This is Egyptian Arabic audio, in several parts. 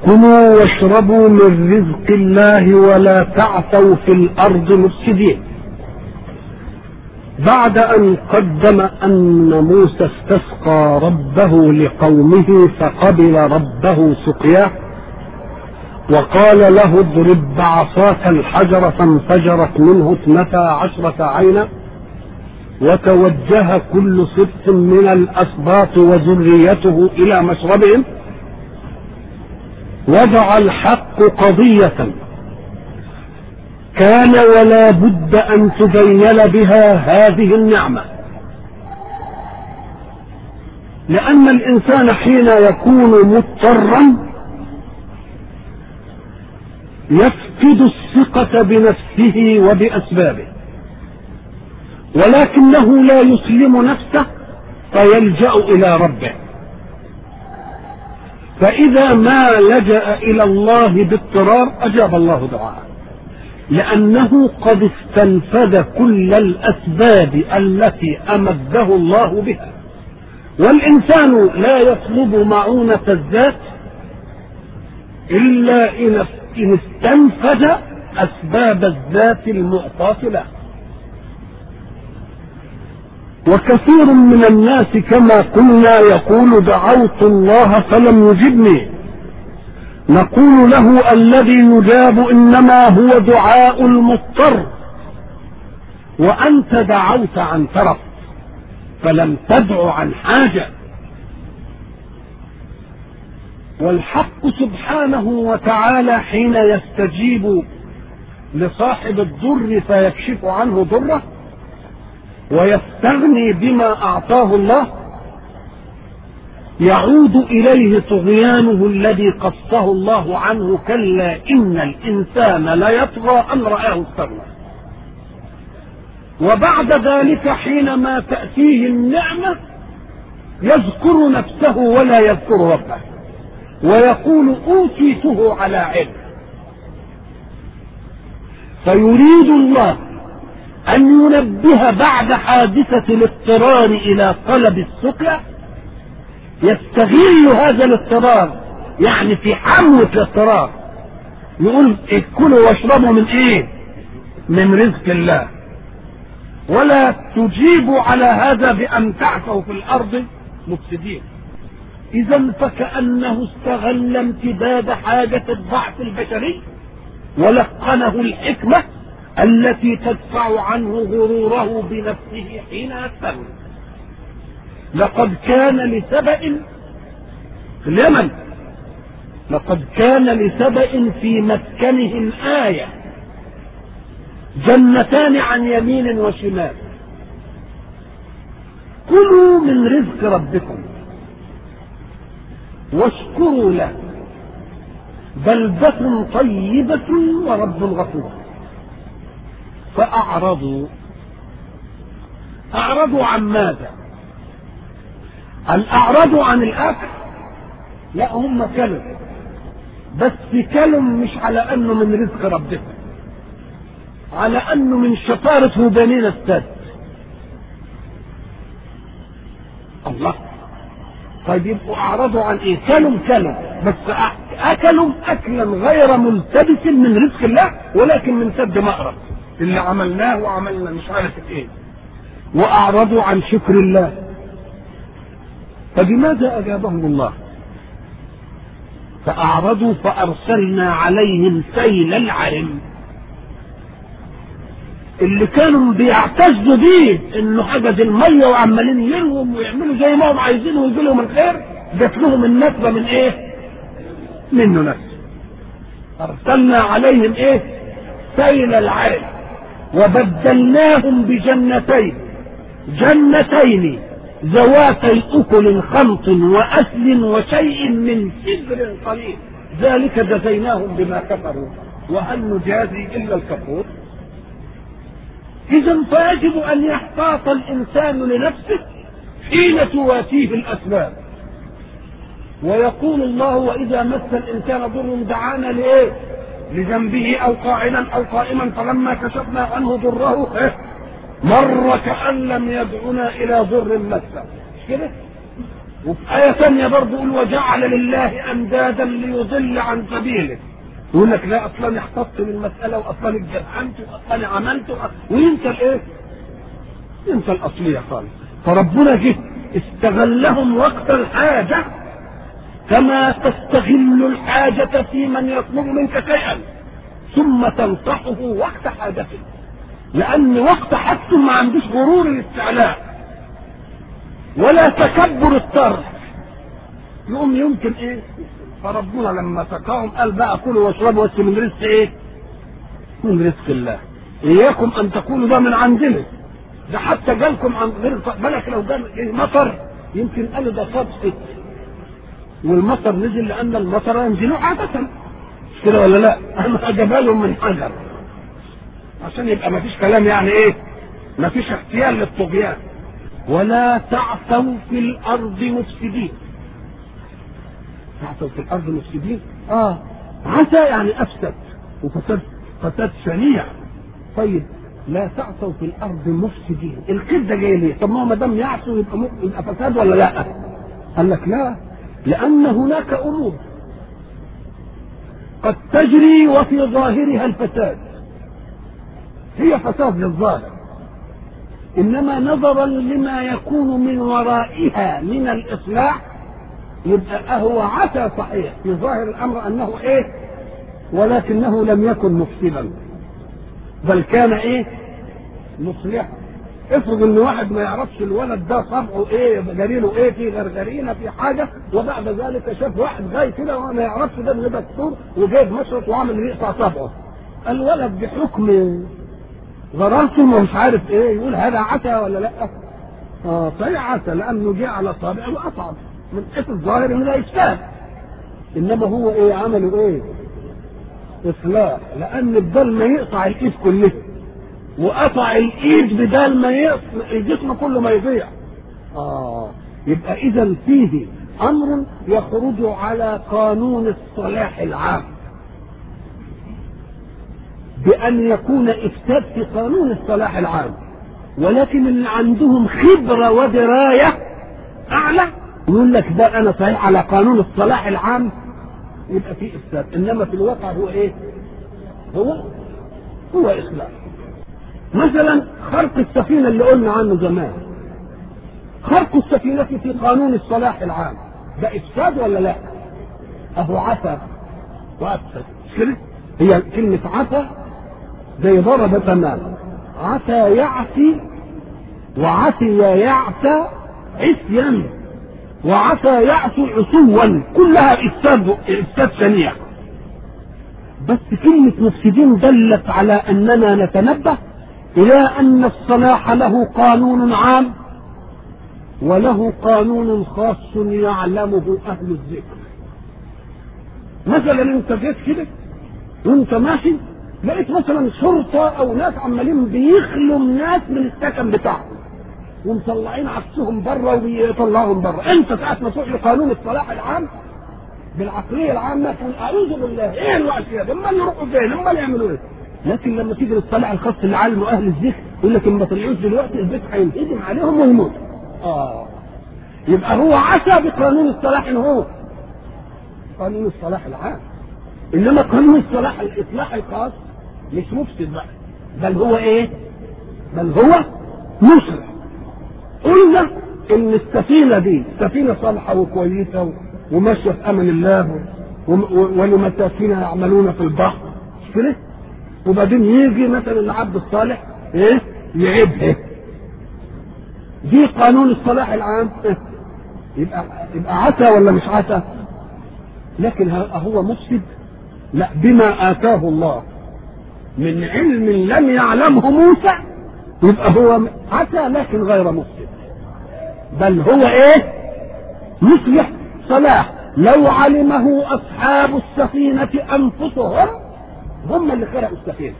كلوا واشربوا من رزق الله ولا تعثوا في الارض مفسدين بعد ان قدم ان موسى استسقى ربه لقومه فقبل ربه سقياه وقال له اضرب بعصاك الحجر فانفجرت منه اثنتا عشرة عينا وتوجه كل سبط من الاسباط وذريته الى مشربهم وضع الحق قضية كان ولا بد أن تبين بها هذه النعمة لأن الإنسان حين يكون مضطرا يفقد الثقة بنفسه وبأسبابه ولكنه لا يسلم نفسه فيلجأ إلى ربه فإذا ما لجأ إلى الله باضطرار أجاب الله دعاءه لأنه قد استنفذ كل الأسباب التي أمده الله بها والإنسان لا يطلب معونة الذات إلا إن استنفذ أسباب الذات المعطاة له وكثير من الناس كما قلنا يقول دعوت الله فلم يجبني نقول له الذي يجاب انما هو دعاء المضطر وانت دعوت عن ترف فلم تدع عن حاجه والحق سبحانه وتعالى حين يستجيب لصاحب الضر فيكشف عنه ضره ويستغني بما اعطاه الله يعود اليه طغيانه الذي قصه الله عنه كلا ان الانسان ليطغى ان راه استغنى وبعد ذلك حينما تاتيه النعمه يذكر نفسه ولا يذكر ربه ويقول اوتيته على علم فيريد الله أن ينبه بعد حادثة الاضطرار إلى طلب السقيا يستغل هذا الاضطرار يعني في حموة الاضطرار يقول كلوا واشربوا من ايه؟ من رزق الله ولا تجيبوا على هذا بأن تعثوا في الأرض مفسدين إذا فكأنه استغل امتداد حاجة الضعف البشري ولقنه الحكمة التي تدفع عنه غروره بنفسه حين يستغني لقد كان لسبأ في اليمن لقد كان لسبأ في مسكنهم آية جنتان عن يمين وشمال كلوا من رزق ربكم واشكروا له بلدة طيبة ورب غفور فأعرضوا أعرضوا عن ماذا؟ هل أعرضوا عن الأكل؟ لا هم كلوا بس كلوا مش على أنه من رزق ربهم على أنه من شطارة بنين السد الله طيب يبقوا أعرضوا عن إيه؟ كلوا كلوا بس أكلوا أكلا غير ملتبس من رزق الله ولكن من سد مأرب اللي عملناه وعملنا مش عارف ايه واعرضوا عن شكر الله فبماذا اجابهم الله فاعرضوا فارسلنا عليهم سيل العرم اللي كانوا بيعتزوا بيه انه حجز الميه وعمالين يلوم ويعملوا زي ما هم عايزين ويجي لهم الخير جات لهم النكبه من ايه؟ منه نفسه ارسلنا عليهم ايه؟ سيل العرم وبدلناهم بجنتين جنتين ذواتي اكل خمط واسل وشيء من سدر قليل ذلك جزيناهم بما كفروا وهل نجازي الا الكفور اذا فيجب ان يحتاط الانسان لنفسه حين تواتيه الاسباب ويقول الله واذا مس الانسان ضر دعانا لايه لذنبه او قاعدا او قائما فلما كشفنا عنه ضره مر كأن لم يدعنا إلى ضر مسه مش كده؟ وفي آية ثانية برضه يقول وجعل لله أندادا ليضل عن سبيله يقول لك لا اصلا احتطت من المساله واصلا اتجرحنت واصلا عملت وينسى الايه؟ ينسى الاصليه خالص فربنا جه استغلهم وقت الحاجه كما تستغل الحاجه في من يطلب منك شيئا ثم تنصحه وقت حاجته لان وقت حاجته ما عندوش غرور الاستعلاء ولا تكبر الطرح يقوم يمكن ايه فربنا لما سقاهم قال بقى كلوا واشربوا بس من رزق ايه؟ من رزق الله. اياكم ان تقولوا ده من عندنا. ده حتى جالكم عن غير بالك لو جال إيه مطر يمكن قالوا ده صدقة والمطر نزل لان المطر ينزل عادة مش كده ولا لا؟ اما جبالهم من حجر عشان يبقى ما فيش كلام يعني ايه؟ ما فيش اختيار للطغيان ولا تعثوا في الارض مفسدين تعثوا في الارض مفسدين اه عسى يعني افسد وفساد فساد شنيع طيب لا تعثوا في الارض مفسدين القيد ده جاي ليه؟ طب ما هو ما دام يعصوا يبقى م... يبقى فساد ولا لا؟ قال لك لا لان هناك امور قد تجري وفي ظاهرها الفساد هي فساد للظاهر انما نظرا لما يكون من ورائها من الاصلاح يبقى هو عسى صحيح في ظاهر الامر انه ايه ولكنه لم يكن مفسدا بل كان ايه مصلحا افرض ان واحد ما يعرفش الولد ده طبعه ايه جريله ايه في غرغرينه في حاجه وبعد ذلك شاف واحد جاي كده وما يعرفش ده من دكتور وجايب مشرط وعامل يقطع طبعه الولد بحكم غراسه ما مش عارف ايه يقول هذا عسى ولا لا اه صحيح عسى لانه جه على صابعه وقطع من حيث الظاهر ان ده اشكال انما هو ايه عمله ايه اصلاح لان بدل ما يقطع الايد كلها وقطع الايد بدل ما يقطع الجسم كله ما يضيع اه يبقى اذا فيه امر يخرج على قانون الصلاح العام بأن يكون إفساد في قانون الصلاح العام ولكن اللي عندهم خبرة ودراية أعلى يقول لك ده أنا صحيح على قانون الصلاح العام يبقى في إفساد إنما في الواقع هو إيه؟ هو هو إصلاح مثلا خرق السفينة اللي قلنا عنه زمان خرق السفينة في قانون الصلاح العام ده إفساد ولا لا؟ أهو عفا وأفسد مش كده؟ هي كلمة عفا زي ضرب تمام عسى يعفي وعسي يعسى عصيا وعسى يعصي عصوا كلها افساد افساد شنيع بس كلمة مفسدين دلت على اننا نتنبه الى ان الصلاح له قانون عام وله قانون خاص يعلمه اهل الذكر مثلا انت جيت كده وانت ماشي لقيت مثلا شرطه او ناس عمالين بيخلوا الناس من السكن بتاعهم ومطلعين عكسهم بره وبيطلعهم بره انت ساعه ما تروح لقانون الصلاح العام بالعقليه العامه تقول اعوذ بالله ايه الوقت كده امال يروحوا فين امال يعملوا ايه لكن لما تيجي للصلاح الخاص اللي علمه اهل الذكر يقول لك ما طلعوش دلوقتي البيت هينهدم عليهم ويموتوا اه يبقى هو عسى بقانون الصلاح ان هو قانون الصلاح العام انما قانون الصلاح الاصلاح الخاص مش مفسد بقى بل هو ايه بل هو مصلح قلنا ان السفينه دي سفينه صالحه وكويسه وماشيه في امان الله ولمساكين يعملون في البحر مش كده وبعدين يجي مثلا العبد الصالح ايه يعيبها دي قانون الصلاح العام إيه؟ يبقى يبقى عسى ولا مش عسى لكن هو مفسد لا بما اتاه الله من علم لم يعلمه موسى يبقى هو عسى لكن غير مفسد بل هو ايه مصلح صلاح لو علمه اصحاب السفينه انفسهم هم اللي خلقوا السفينه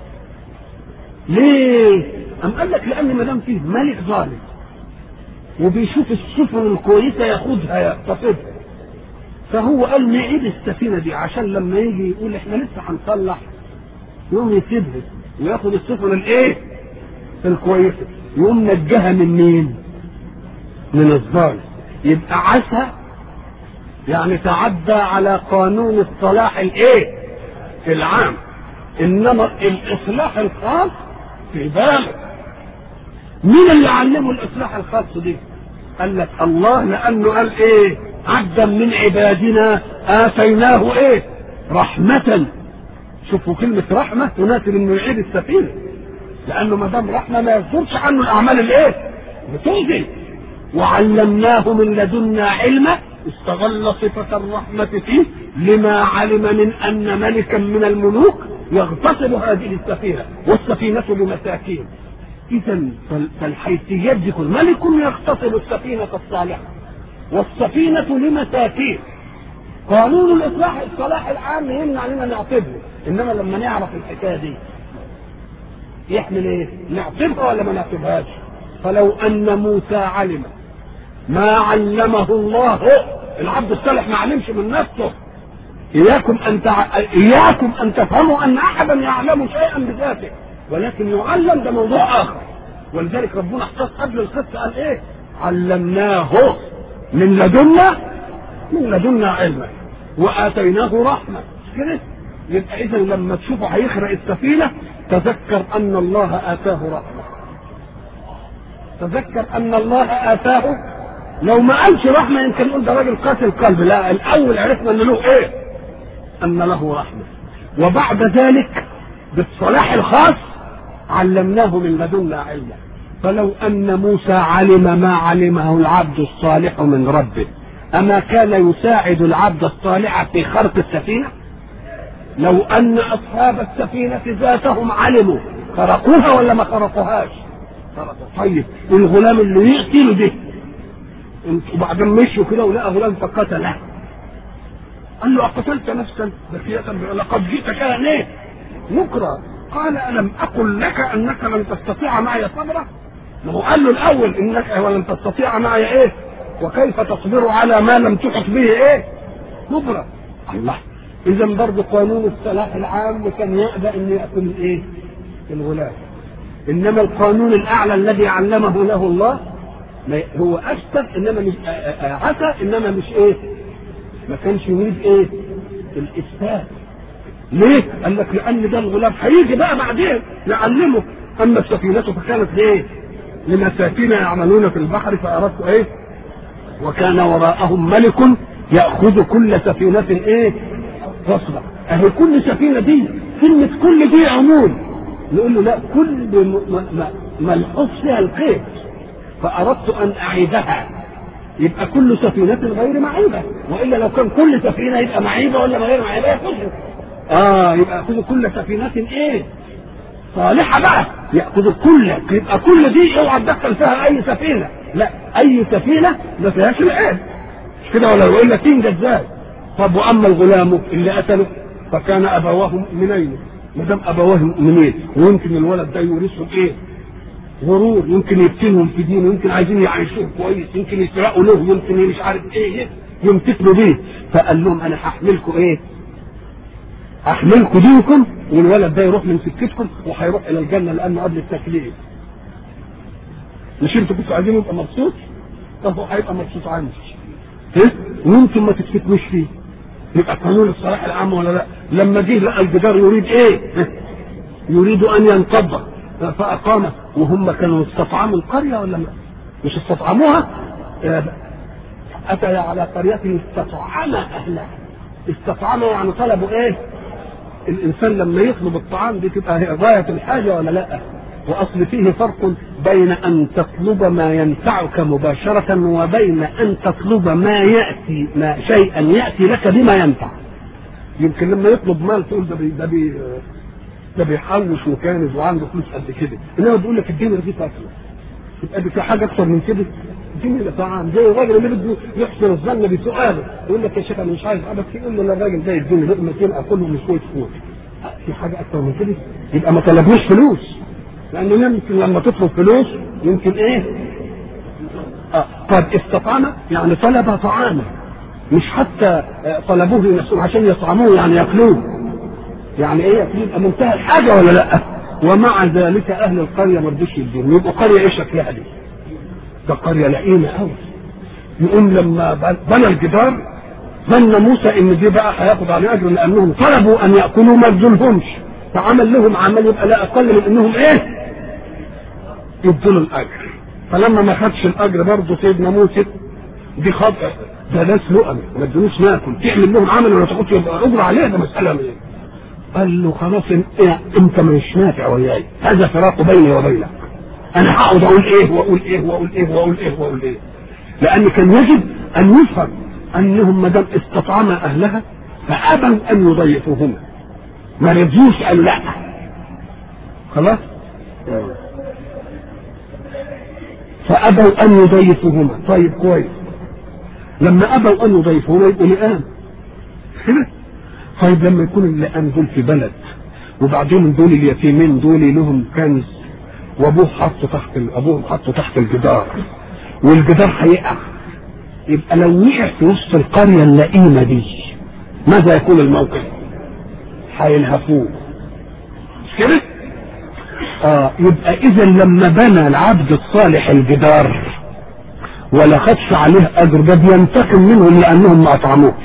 ليه ام قال لك لان ما دام فيه ملك ظالم وبيشوف السفن الكويسه ياخدها يقتصدها فهو قال نعيد السفينه دي عشان لما يجي يقول احنا لسه هنصلح يقوم يسيبها وياخد السفن الايه؟ الكويسه يقوم نجاها من مين؟ من الظالم يبقى عسى يعني تعدى على قانون الصلاح الايه العام انما الاصلاح الخاص في باله مين اللي علمه الاصلاح الخاص دي قال لك الله لانه قال ايه عبدا من عبادنا اتيناه ايه رحمة شوفوا كلمة رحمة تناسب انه يعيد السفينة لانه ما دام رحمة ما يصدرش عنه الاعمال الايه بتؤذي وعلمناه من لدنا علما استغل صفة الرحمة فيه لما علم من أن ملكا من الملوك يغتصب هذه السفينة والسفينة لمساكين إذا فالحيثيات دي كل ملك يغتصب السفينة الصالحة والسفينة لمساكين قانون الإصلاح الصلاح العام يمنع لنا نعتبره إنما لما نعرف الحكاية دي يحمل إيه؟ نعتبها ولا ما نعتبهاش؟ فلو أن موسى علم ما علمه الله العبد الصالح ما علمش من نفسه إياكم أن تع... إياكم أن تفهموا أن أحدا يعلم شيئا بذاته ولكن يعلم ده موضوع آخر ولذلك ربنا اختص قبل القصة قال إيه؟ علمناه من لدنا من لدنا علما وآتيناه رحمة كده يبقى إذا لما تشوفه هيخرق السفينة تذكر أن الله آتاه رحمة تذكر أن الله آتاه لو ما قالش رحمة يمكن نقول ده راجل قاتل قلب لا الأول عرفنا أن له إيه؟ أن له رحمة وبعد ذلك بالصلاح الخاص علمناه من لدنا علما فلو أن موسى علم ما علمه العبد الصالح من ربه أما كان يساعد العبد الصالح في خرق السفينة لو أن أصحاب السفينة ذاتهم علموا خرقوها ولا ما خرقوهاش خرقوا طيب الغلام اللي يقتل به وبعدين مشوا كده ولقى غلام فقتله قال له أقتلت نفسا بكية لقد جئت كان ايه نكرا قال ألم أقل لك أنك لن تستطيع معي صبرا ما هو قال له الأول إنك ولن تستطيع معي إيه وكيف تصبر على ما لم تحط به إيه صبرا الله إذا برضه قانون الصلاح العام كان يأبى أن يأكل إيه الغلام إنما القانون الأعلى الذي علمه له الله هو أشتر إنما مش عسى إنما مش إيه ما كانش يريد إيه الإثبات ليه؟ قال لك لأن ده الغلام هيجي بقى بعدين يعلمه أما السفينة فكانت لإيه؟ لمساكين يعملون في البحر فأردت إيه؟ وكان وراءهم ملك يأخذ كل سفينة إيه؟ غصبا أهي كل سفينة دي كلمة كل دي عموم نقول له لا كل ملحوظ فيها القيد فأردت أن أعيدها يبقى كل سفينة غير معيبة وإلا لو كان كل سفينة يبقى معيبة ولا غير معيبة يأخذها اه يبقى ياخذ كل سفينة ايه؟ صالحة بقى ياخذ كل يبقى كل دي اوعى تدخل فيها اي سفينة لا اي سفينة ما فيهاش العيب مش كده ولا يقول لك تنجى ازاي؟ طب واما الغلام اللي قتله فكان ابواه مؤمنين ما دام ابواه مؤمنين ويمكن الولد ده يورثهم ايه؟ غرور يمكن يفتنهم في دينه يمكن عايزين يعيشوه كويس يمكن يسرقوا له يمكن مش عارف ايه يمتثلوا بيه فقال لهم انا هحملكم ايه؟ احملكم دينكم والولد ده يروح من سكتكم وهيروح الى الجنه لانه قبل التكليف مش انتوا كنتوا عايزين يبقى مبسوط طب هو هيبقى مبسوط عنه ايه وانتم ما تتفتنوش فيه يبقى قانون الصلاح العام ولا لا لما جه لقى الجدار يريد ايه يريد ان ينقض فاقام وهم كانوا استطعموا القريه ولا ما مش استطعموها اتى على قريه استطعم اهلها استطعموا يعني طلبوا ايه الانسان لما يطلب الطعام دي تبقى هي غايه الحاجه ولا لا واصل فيه فرق بين ان تطلب ما ينفعك مباشره وبين ان تطلب ما ياتي ما شيئا ياتي لك بما ينفع يمكن لما يطلب مال تقول ده بي ده بي ده بيحوش وكانز وعنده فلوس قد كده انما بيقول لك اديني رغيف اكل يبقى دي في حاجه اكثر من كده اديني ده طعام زي الراجل اللي بده يحسن الظن بسؤاله يقول لك يا شيخ انا مش عايز ابدا يقول له الراجل ده يديني لقمتين اكلهم شويه فول في حاجه اكثر من كده يبقى ما طلبوش فلوس لانه يمكن لما تطلب فلوس يمكن ايه آه. قد استطعم يعني طلب طعاما مش حتى طلبوه لنفسهم عشان يطعموه يعني ياكلوه يعني ايه يبقى منتهى الحاجه ولا لا ومع ذلك اهل القريه ما رضوش يدوهم يبقى قريه ايه شكلها دي ده قريه لئيمه قوي يقوم لما بنى الجدار ظن موسى ان دي بقى هياخد عليه اجر لانهم طلبوا ان ياكلوا ما ادولهمش فعمل لهم عمل يبقى لا اقل من انهم ايه؟ يدوا الاجر فلما ما خدش الاجر برضه سيدنا موسى دي خطأ ده ناس لقم ما ادونوش ناكل تعمل لهم عمل ولا تاخدش يبقى اجر عليه ده مساله ايه؟ قال له خلاص إيه انت مش نافع وياي هذا فراق بيني وبينك انا هقعد اقول ايه واقول ايه واقول ايه واقول ايه واقول ايه لان كان يجب ان يفهم انهم ما دام استطعما اهلها فابوا ان يضيفوهما ما رضيوش قالوا لا خلاص فابوا ان يضيفوهما طيب كويس لما ابوا ان يضيفوهما يبقوا لئام كده طيب لما يكون اللئام دول في بلد وبعدين دول اليتيمين دول لهم كنز وابوه حطه تحت ابوهم حطه تحت الجدار والجدار هيقع يبقى لو وقع في وسط القريه اللئيمه دي ماذا يكون الموقف؟ هيلهفوه مش كده؟ اه يبقى اذا لما بنى العبد الصالح الجدار ولا خدش عليه اجر ده بينتقم منهم لانهم ما اطعموش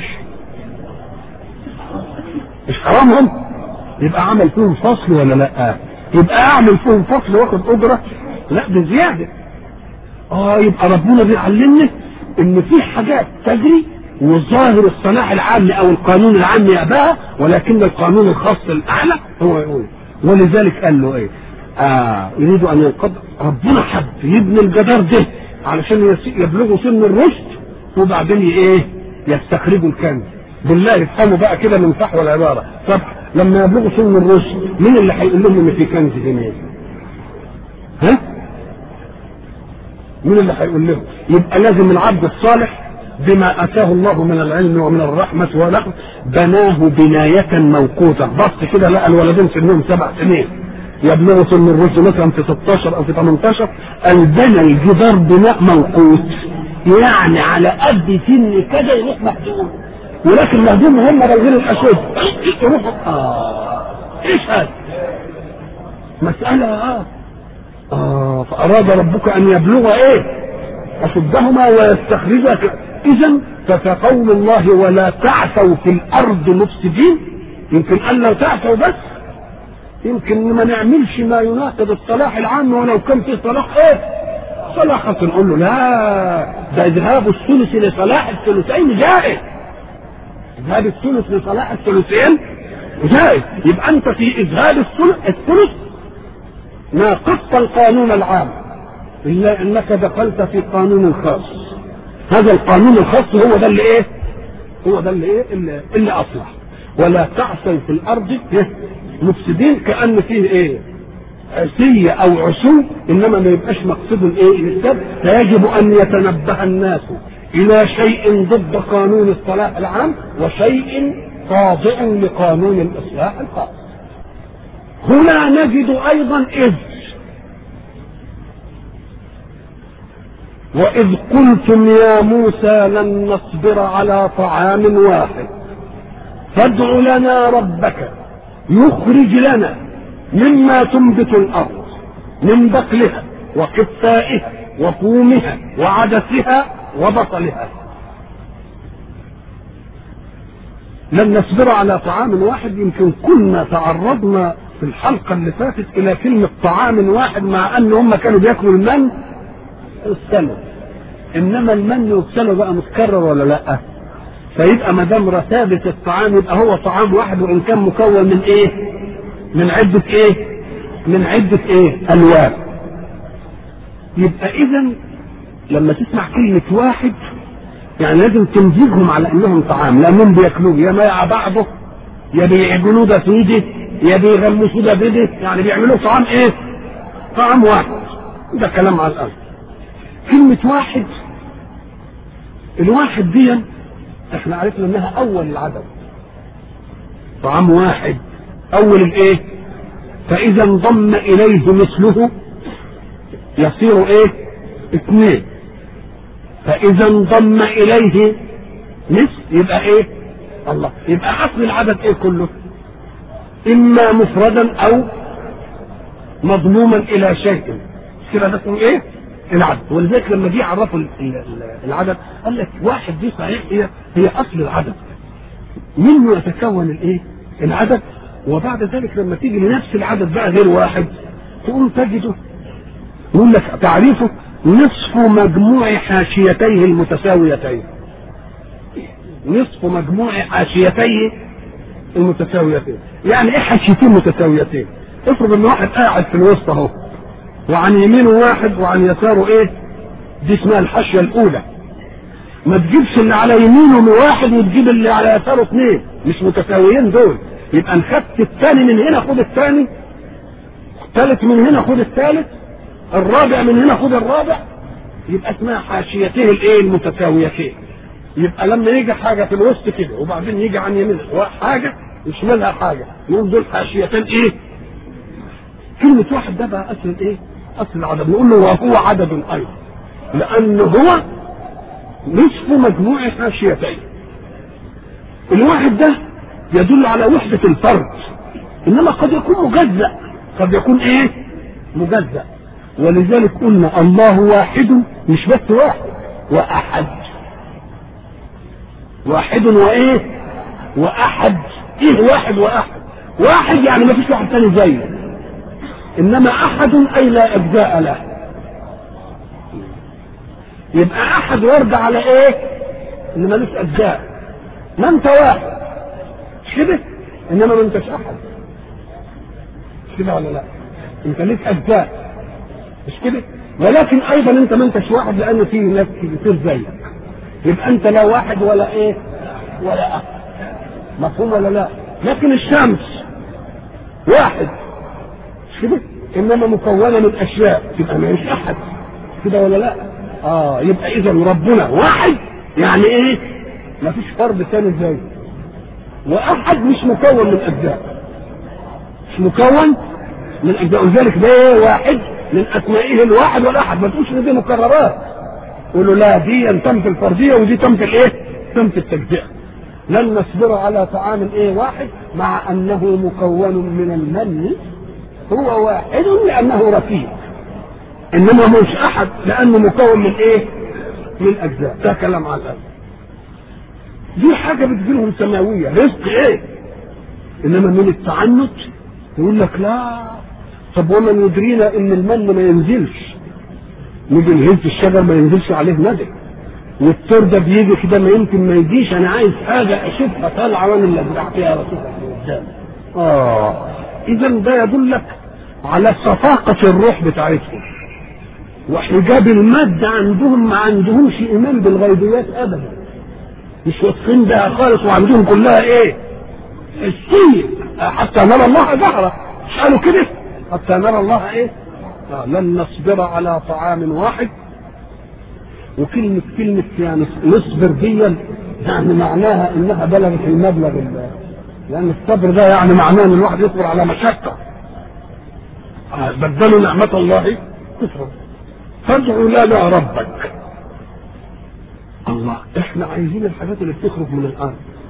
مش حرامهم يبقى عمل فيهم فصل ولا لا يبقى اعمل فيهم فصل واخد اجره لا بزياده اه يبقى ربنا بيعلمنا ان في حاجات تجري وظاهر الصلاح العام او القانون العام يأباها ولكن القانون الخاص الاعلى هو يقول ولذلك قال له ايه آه يريد ان ينقض ربنا حب يبني الجدار ده علشان يبلغوا سن الرشد وبعدين ايه يستخرجوا الكنز بالله افهموا بقى كده من فحوى العباره طب لما يبلغوا سن الرشد مين اللي هيقول لهم ان في كنز هنا ها مين اللي هيقول لهم يبقى لازم العبد الصالح بما اتاه الله من العلم ومن الرحمه والرحمه بناه بنايه موقوته بص كده لقى الولدين سنهم سبع سنين يبلغوا سن الرشد مثلا في 16 او في 18 قال بنى الجدار بناء موقوت يعني على قد سن كده يروح مهدوم ولكن مهدوم هم راجلين الاشد يروحوا اه ايش هذا؟ مسألة اه اه فأراد ربك أن يبلغ إيه؟ أشدهما ويستخرجا إذا فكقول الله ولا تعثوا في الأرض مفسدين يمكن أن لو تعثوا بس يمكن ما نعملش ما يناقض الصلاح العام ولو كان في صلاح ايه؟ صلاح خاص نقول له لا ده اذهاب الثلث لصلاح الثلثين جائز اذهاب الثلث لصلاح الثلثين جائز يبقى انت في اذهاب الثلث الثلث ناقضت القانون العام الا انك دخلت في قانون خاص هذا القانون الخاص هو ده اللي ايه؟ هو ده اللي ايه؟ اللي, اللي اصلح ولا تعثوا في الارض مفسدين كان فيه ايه عسية او عسو انما ما يبقاش مقصود الايه الافساد فيجب ان يتنبه الناس الى شيء ضد قانون الصلاح العام وشيء خاضع لقانون الاصلاح الخاص هنا نجد ايضا اذ واذ قلتم يا موسى لن نصبر على طعام واحد فادع لنا ربك يخرج لنا مما تنبت الارض من بقلها وقثائها وفومها وعدسها وبصلها لن نصبر على طعام واحد يمكن كنا تعرضنا في الحلقه اللي فاتت الى كلمه طعام واحد مع ان هم كانوا بياكلوا المن والسلو انما المن والسلو بقى متكرر ولا لا؟ فيبقى ما دام رتابة الطعام يبقى هو طعام واحد وان كان مكون من ايه؟ من عدة ايه؟ من عدة ايه؟ الوان. يبقى اذا لما تسمع كلمة واحد يعني لازم تمزجهم على انهم طعام لانهم بياكلوه يا مع بعضه يا بيعجنوه ده في ايده يا بيغمسوه ده بيده يعني بيعملوا طعام ايه؟ طعام واحد ده كلام على الارض. كلمة واحد الواحد دي احنا عرفنا انها اول العدد طعام واحد اول الايه فاذا انضم اليه مثله يصير ايه اثنين فاذا انضم اليه مثل يبقى ايه الله يبقى اصل العدد ايه كله اما مفردا او مضموما الى شيء كده ده اسمه ايه العدد ولذلك لما جه عرفوا ال- ال- ال- العدد قال لك واحد دي صحيح هي هي اصل العدد منه يتكون الايه العدد وبعد ذلك لما تيجي لنفس العدد بقى غير واحد تقوم تجده يقول لك تعريفه نصف مجموع حاشيتيه المتساويتين نصف مجموع حاشيتيه المتساويتين يعني ايه حاشيتين متساويتين افرض ان واحد قاعد في الوسط اهو وعن يمينه واحد وعن يساره ايه دي اسمها الحاشيه الاولى ما تجيبش اللي على يمينه من واحد وتجيب اللي على يساره اثنين مش متساويين دول يبقى ان خدت الثاني من هنا خد الثاني الثالث من هنا خد الثالث الرابع من هنا خد الرابع يبقى اسمها حاشيتيه الايه المتساويتين يبقى لما يجي حاجه في الوسط كده وبعدين يجي عن يمينها حاجه يشملها حاجه يقول دول حاشيتين ايه؟ كلمه واحد ده بقى اصل ايه؟ اصل العدد نقول له وهو عدد ايضا لان هو نصف مجموع حاشيتين الواحد ده يدل على وحده الفرد انما قد يكون مجزأ قد يكون ايه؟ مجزأ ولذلك قلنا الله واحد مش بس واحد واحد واحد وايه واحد ايه واحد واحد واحد يعني ما فيش واحد ثاني زيه انما احد اي لا اجزاء له يبقى احد ورد على ايه ان ملوش اجزاء ما انت واحد مش كده انما ما انتش احد مش كده ولا لا انت ليك اجزاء مش كده ولكن ايضا انت ما انتش واحد لان في ناس كتير زيك يبقى انت لا واحد ولا ايه ولا احد مفهوم ولا لا لكن الشمس واحد مش كده انما مكونه من اشياء تبقى مش احد كده ولا لا اه يبقى اذا ربنا واحد يعني ايه مفيش فرد ثاني زيه واحد مش مكون من اجزاء مش مكون من اجزاء ولذلك ده ايه واحد من اسمائه الواحد والاحد ما تقولش ان دي مكررات قولوا لا دي تمت الفرديه ودي تمت الايه؟ تمت التجزئه. لن نصبر على طعام ايه واحد مع انه مكون من المن هو واحد لانه رفيق. انما مش احد لانه مكون من ايه؟ من اجزاء، ده كلام على الأرض. دي حاجه بتجيلهم سماويه، رزق ايه؟ انما من التعنت يقول لك لا طب ومن يدرينا ان المن ما ينزلش نيجي نهز الشجر ما ينزلش عليه ندى والطير ده بيجي كده ما يمكن ما يجيش انا عايز حاجه اشوفها طالعه وانا اللي ازرع فيها واشوفها قدام اه اذا ده يدلك على صفاقه الروح بتاعتهم وحجاب المادة عندهم ما عندهمش إيمان بالغيبيات أبدا مش واثقين بها خالص وعندهم كلها إيه؟ حسية حتى نرى الله جهرة مش قالوا كده حتى نرى الله إيه؟ آه لن نصبر على طعام واحد وكلمة كلمة يعني نصبر دي يعني معناها انها بلغت المبلغ ال- لان الصبر ده يعني معناه ان الواحد يصبر على مشقة آه، بدلوا نعمة الله كفرا فادع لنا ربك الله احنا عايزين الحاجات اللي بتخرج من الارض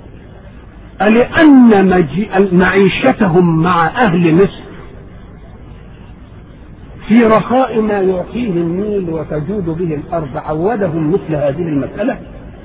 ألأن مجي... معيشتهم مع أهل مصر في رخاء ما يعطيه النيل وتجود به الارض عودهم مثل هذه المساله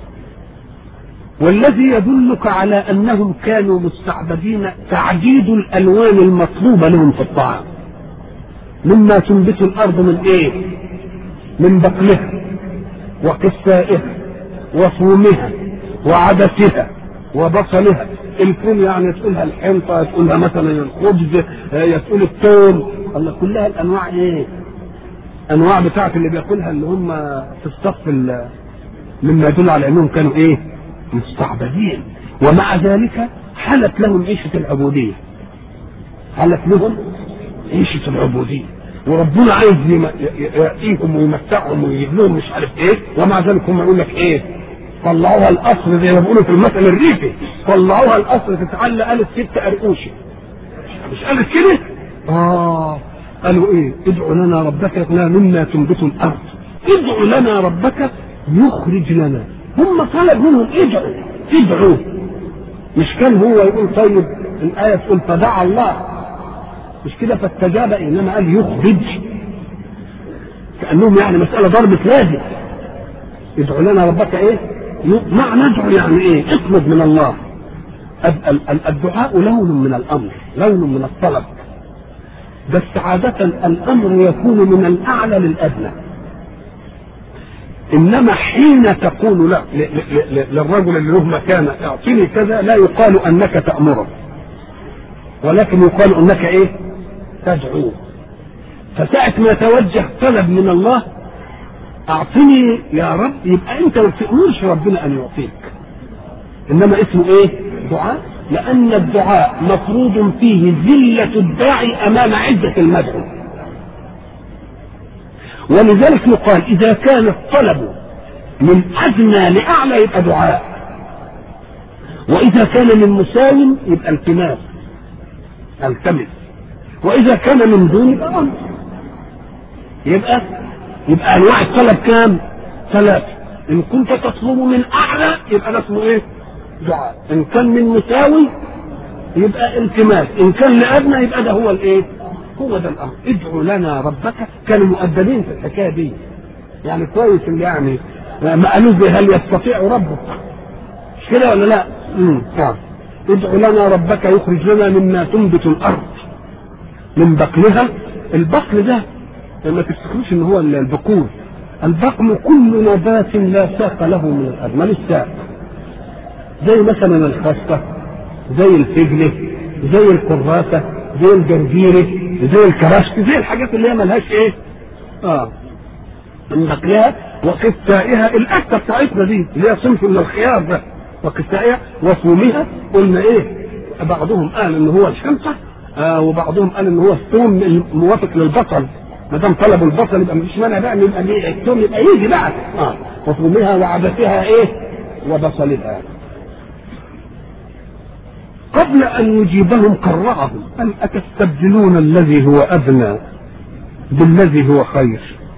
والذي يدلك على انهم كانوا مستعبدين تعديد الالوان المطلوبه لهم في الطعام مما تنبت الارض من ايه من بقلها وقثائها وفومها وعدسها وبصلها الفول يعني تقولها الحنطة تقولها مثلا الخبز آه، تقول الثوم الله كلها الانواع ايه انواع بتاعت اللي بياكلها اللي هم في الصف ال- مما يدل على انهم كانوا ايه مستعبدين ومع ذلك حلت لهم عيشة العبودية حلت لهم عيشة العبودية وربنا عايز يم- ي- يعطيهم ويمتعهم ويجيب لهم مش عارف ايه ومع ذلك هم يقول لك ايه طلعوها القصر زي ما بيقولوا في المثل الريفي طلعوها القصر تتعلى قالت ست قرقوشه مش قالت كده؟ اه قالوا ايه؟ ادعوا لنا ربك لنا مما تنبت الارض ادعوا لنا ربك يخرج لنا هم طلب منهم ادعوا ادعوا مش كان هو يقول طيب الآية تقول فدعا الله مش كده فاستجاب انما قال يخرج كانهم يعني مساله ضربه لازم ادعو لنا ربك ايه معنى ندعو يعني ايه اطلب من الله الدعاء لون من الامر لون من الطلب بس عادة الأمر يكون من الأعلى للأدنى إنما حين تقول لا للرجل اللي له مكانة اعطني كذا لا يقال أنك تأمره ولكن يقال أنك إيه تدعوه فساعة ما توجه طلب من الله أعطني يا رب يبقى أنت ما تأمرش ربنا أن يعطيك إنما اسمه إيه دعاء لأن الدعاء مفروض فيه ذلة الداعي أمام عزة المدعو ولذلك يقال إذا كان الطلب من أدنى لأعلى يبقى دعاء وإذا كان من مساوم يبقى التماس التمس وإذا كان من دون يبقى أمر يبقى يبقى أنواع الطلب كام؟ ثلاثة إن كنت تطلب من أعلى يبقى ده اسمه إيه؟ دعاء ان كان من مساوي يبقى التماس ان كان لادنى يبقى ده هو الايه هو ده الامر ادعو لنا ربك كانوا مؤدبين في الحكايه دي يعني كويس اللي يعني ما قالوا زي هل يستطيع ربك مش كده ولا لا امم ادعو لنا ربك يخرج لنا مما تنبت الارض من بقلها البقل ده ما تفتكروش ان هو البقول البقل كل نبات لا ساق له من الارض مالوش ساق زي مثلا الخاصة زي الفجلة زي الكراسة زي الجرجيرة زي الكراشك زي الحاجات اللي هي ملهاش ايه اه من بقلها وقثائها الأكتة بتاعتنا دي اللي هي صنف من الخيار ده وقثائها وفومها قلنا ايه بعضهم قال ان هو الشمسة آه وبعضهم قال ان هو الثوم موافق للبصل ما دام طلبوا البصل يبقى مفيش مانع بقى ان يبقى الثوم يبقى يجي بعد اه وفومها وعدسها ايه وبصلها قبل أن يجيبهم قرعهم قال أتستبدلون الذي هو أدنى بالذي هو خير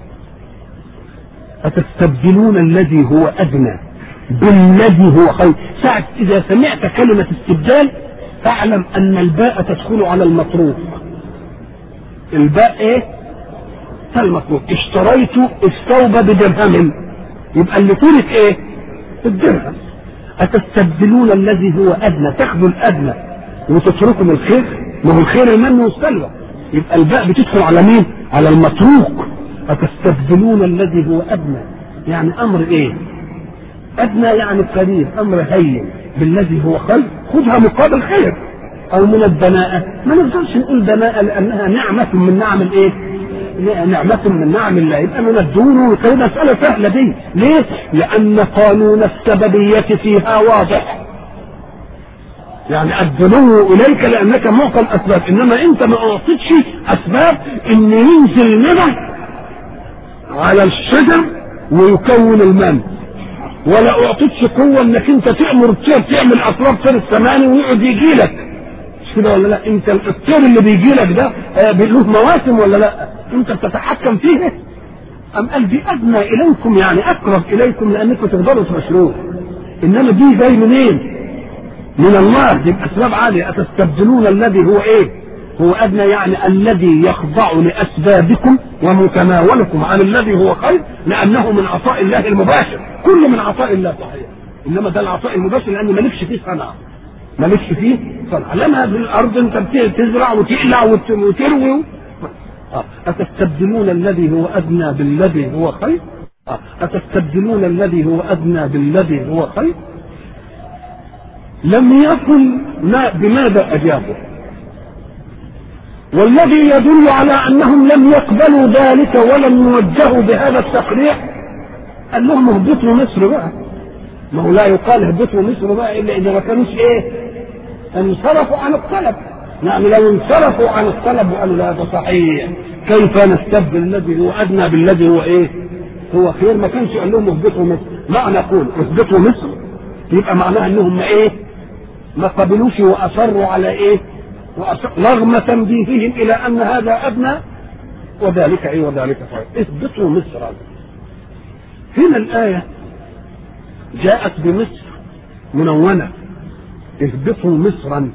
أتستبدلون الذي هو أدنى بالذي هو خير ساعة إذا سمعت كلمة استبدال فاعلم أن الباء تدخل على المطروق الباء إيه؟ المطروق اشتريت الثوب بدرهم يبقى اللي ترك إيه؟ الدرهم أتستبدلون الذي هو أدنى تاخذوا الأدنى وتتركوا الخير ما هو الخير المن والسلوى يبقى الباء بتدخل على مين؟ على المتروك أتستبدلون الذي هو أدنى يعني أمر إيه؟ أدنى يعني قليل أمر هين بالذي هو خير خذها مقابل خير أو من الدناءة ما نقدرش نقول دناءة لأنها نعمة من نعم الإيه؟ نعمة من نعم الله يبقى من الدون والخير مسألة سهلة دي ليه؟ لأن قانون السببية فيها واضح يعني الدنو إليك لأنك معطى الأسباب إنما أنت ما أعطيتش أسباب إن ينزل نبع على الشجر ويكون المن ولا أعطيتش قوة إنك أنت تأمر الطير تعمل أطراف طير السماني ويقعد يجي لك مش كده ولا لا انت الطير اللي بيجي لك ده آه له مواسم ولا لا انت بتتحكم فيه ام قال دي ادنى اليكم يعني اقرب اليكم لانكم تقدروا تبشروه انما دي جاي منين من الله دي باسباب عاليه اتستبدلون الذي هو ايه هو ادنى يعني الذي يخضع لاسبابكم ومتناولكم عن الذي هو خير لانه من عطاء الله المباشر كل من عطاء الله صحيح انما ده العطاء المباشر لان مالكش فيه صنعه مالكش فيه صنعة لما في الارض انت تزرع وتقلع وتروي أتستبدلون الذي هو أدنى بالذي هو خير أتستبدلون الذي هو أدنى بالذي هو خير لم يكن ما بماذا أجابوا والذي يدل على أنهم لم يقبلوا ذلك ولم يوجهوا بهذا التقريع أنهم اهبطوا مصر بقى ما هو لا يقال اهبطوا مصر بقى إلا إذا ما كانوش إيه انصرفوا عن الطلب يعني لو انصرفوا عن الطلب وقالوا لا ده صحيح كيف نستبدل الذي هو ادنى بالذي هو ايه؟ هو خير ما كانش قال لهم اهبطوا مصر معنى نقول اهبطوا مصر يبقى معناها انهم ايه؟ ما قبلوش واصروا على ايه؟ وأصر رغم تنبيههم الى ان هذا ادنى وذلك ايه وذلك خير اهبطوا مصر هنا الايه جاءت بمصر منونه اهبطوا مصرا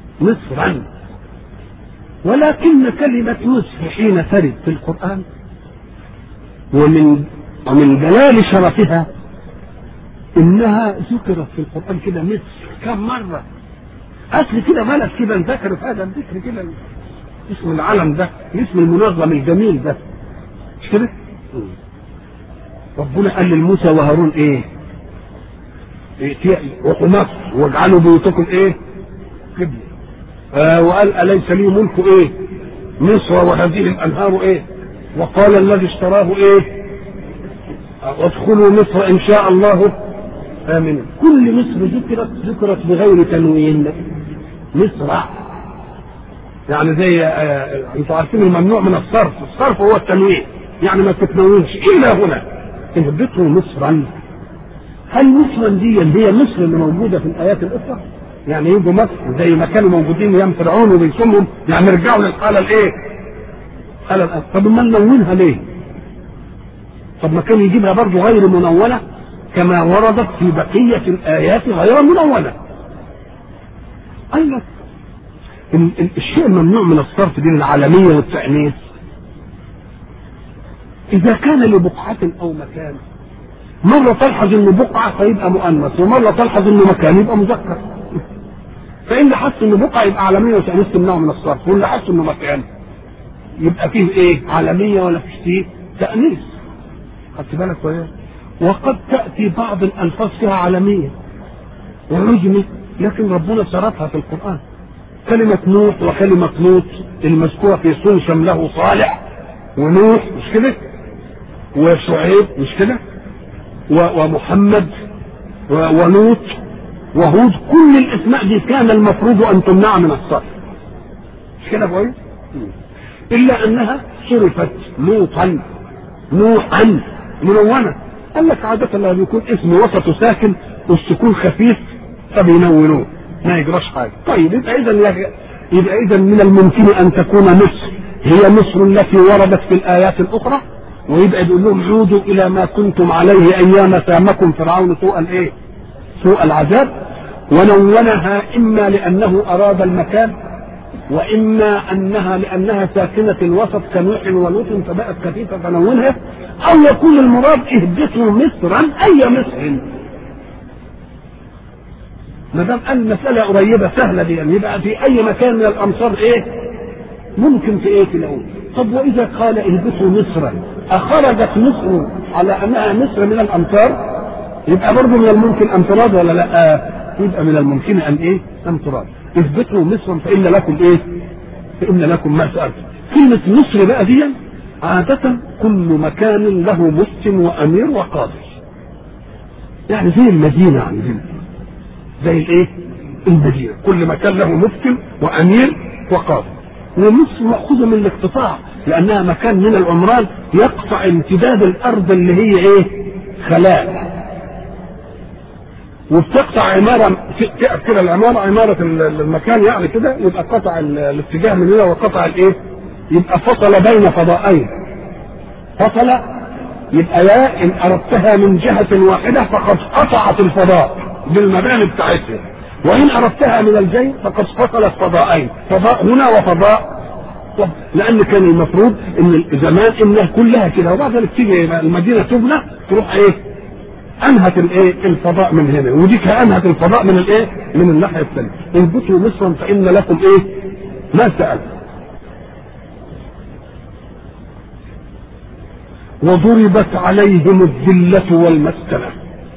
مصرا ولكن كلمة مصر حين ترد في القرآن ومن ومن جلال شرفها انها ذكرت في القران كده مصر كم مره اصل كده بلد كده ذكر في هذا الذكر كده اسم العلم ده اسم المنظم الجميل ده مش كده؟ ربنا قال لموسى وهارون ايه؟ روحوا مصر واجعلوا بيوتكم ايه؟ قبله آه وقال اليس لي ملك ايه؟ مصر وهذه الانهار ايه؟ وقال الذي اشتراه ايه؟ وادخلوا مصر ان شاء الله امنين كل مصر ذكرت ذكرت بغير تنوين مصر يعني زي آه انتوا عارفين الممنوع من الصرف الصرف هو التنوين يعني ما تتنونش الا هنا اهبطوا مصرا هل مصرا دي هي مصر اللي موجوده في الايات الاخرى يعني يجوا مصر زي ما كانوا موجودين ايام فرعون وبيسمهم يعني يرجعوا للحاله الايه؟ الحاله طب ما نلونها ليه؟ طب ما كان يجيبها برضه غير منونه كما وردت في بقيه الايات غير منونه. قال لك الشيء الممنوع من الصرف دي العالميه والتانيث اذا كان لبقعه او مكان مره تلحظ انه بقعه فيبقى مؤنث ومره تلحظ انه مكان يبقى مذكر فان حس انه بقعه يبقى عالميه وتانيث تمنعه من الصرف واللي حس انه مكان يبقى فيه ايه عالميه ولا فيش فيه تانيث خدت بالك وياه وقد تاتي بعض الالفاظ فيها عالميه وعجمه لكن ربنا صرفها في القران كلمة نوح وكلمة لوط المذكورة في سور شمله صالح ونوح مش كده؟ وشعيب مش كده؟ ومحمد ولوط وهود كل الاسماء دي كان المفروض ان تمنع من الصرف مش كده كويس؟ الا انها صرفت لوطا نوحا منونة قال لك عادة لما بيكون اسم وسطه ساكن والسكون خفيف فبينونوه ما يجراش حاجه طيب يبقى اذا يبقى اذا من الممكن ان تكون مصر هي مصر التي وردت في الايات الاخرى ويبقى يقول لهم عودوا الى ما كنتم عليه ايام سامكم فرعون سوء الايه؟ سوء العذاب ونونها اما لانه اراد المكان واما انها لانها ساكنه الوسط كنوح ولوط فبقت خفيفه فنونها او يكون المراد اهبطوا مصرا اي مصر ما دام قال المساله قريبه سهله دي يعني يبقى في اي مكان من الامصار ايه؟ ممكن في ايه تلاقوه طب واذا قال اهبطوا مصرا اخرجت مصر على انها مصر من الامصار يبقى برضه من الممكن ان تراد ولا لا؟ يبقى من الممكن ان ايه؟ ان تراد اهبطوا مصرا فان لكم ايه؟ فان لكم ما سالتم كلمه مصر بقى دي عادة كل مكان له مسلم وامير وقاضي يعني زي المدينه عندنا زي الايه؟ المدينه، كل مكان له مفتي وامير وقاضي. ومصر مأخوذة من الاقتطاع لأنها مكان من العمران يقطع امتداد الأرض اللي هي إيه؟ خلاء. وبتقطع عمارة تقف كده العمارة عمارة المكان يعني كده يبقى قطع الاتجاه من هنا وقطع الإيه؟ يبقى فصل بين فضائين. فصل يبقى يا إن أردتها من جهة واحدة فقد قطعت الفضاء. بالمباني بتاعتها وان اردتها من الجي فقد فصلت فضاءين فضاء هنا وفضاء لان كان المفروض ان زمان انها كلها كده وبعد ذلك تيجي المدينه تبنى تروح ايه انهت الايه الفضاء من هنا وديك انهت الفضاء من الايه من الناحيه الثانيه اهبطوا مصرا فان لكم ايه ما سالتم وضربت عليهم الذله والمسكنه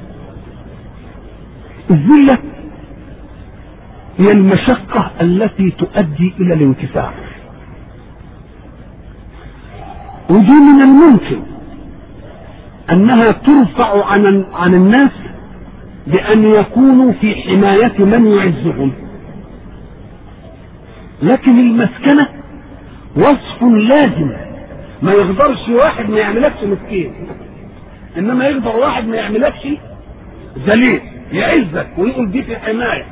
الذلة هي المشقة التي تؤدي إلى الانكسار ودي من الممكن أنها ترفع عن عن الناس بأن يكونوا في حماية من يعزهم لكن المسكنة وصف لازم ما يقدرش واحد ما يعملكش مسكين انما يقدر واحد ما يعملكش ذليل يعزك ويقول دي في حمايه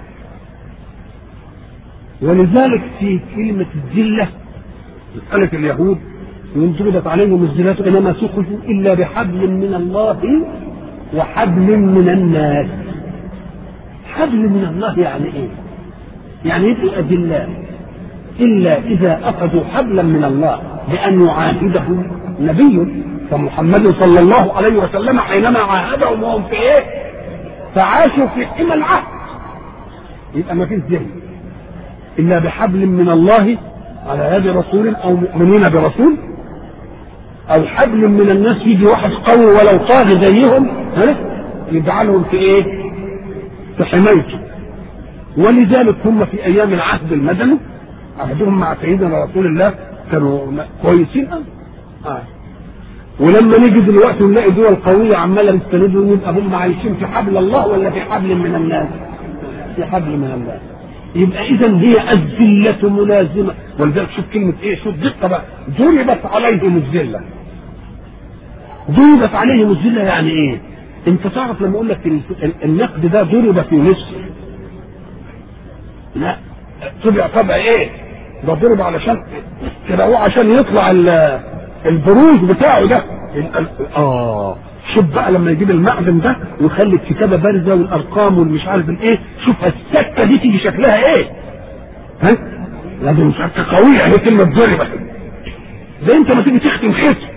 ولذلك في كلمة الذلة مسألة اليهود وإن ضربت عليهم الذلات إنما سخفوا إلا بحبل من الله وحبل من الناس حبل من الله يعني إيه؟ يعني يبقوا أذلاء إلا إذا أخذوا حبلا من الله بأن يعاهده نبي فمحمد صلى الله عليه وسلم حينما عاهدهم وهم في ايه؟ فعاشوا في حمى العهد يبقى ما فيش ذهن الا بحبل من الله على يد رسول او مؤمنين برسول او حبل من الناس يجي واحد قوي ولو طاغي زيهم ها يجعلهم في ايه؟ في حمايته ولذلك هم في ايام العهد المدني عهدهم مع سيدنا رسول الله كانوا كويسين آه. ولما نيجي دلوقتي ونلاقي دول قويه عماله تستندهم يبقى هم عايشين في حبل الله ولا في حبل من الناس؟ في حبل من الناس. يبقى اذا هي الذله ملازمه ولذلك شوف كلمه ايه؟ شوف دقه بقى ضربت عليهم الذله. ضربت عليهم الذله يعني ايه؟ انت تعرف لما اقول لك النقد ده ضرب في مصر لا طبع طبع ايه؟ ده ضرب علشان كده هو عشان يطلع البروز بتاعه ده اه شوف بقى لما يجيب المعدن ده ويخلي الكتابه بارزه والارقام والمش عارف الايه شوف السكه دي تيجي شكلها ايه ها لازم سكه قويه هي كلمه ضربه زي انت ما تيجي تختم ختم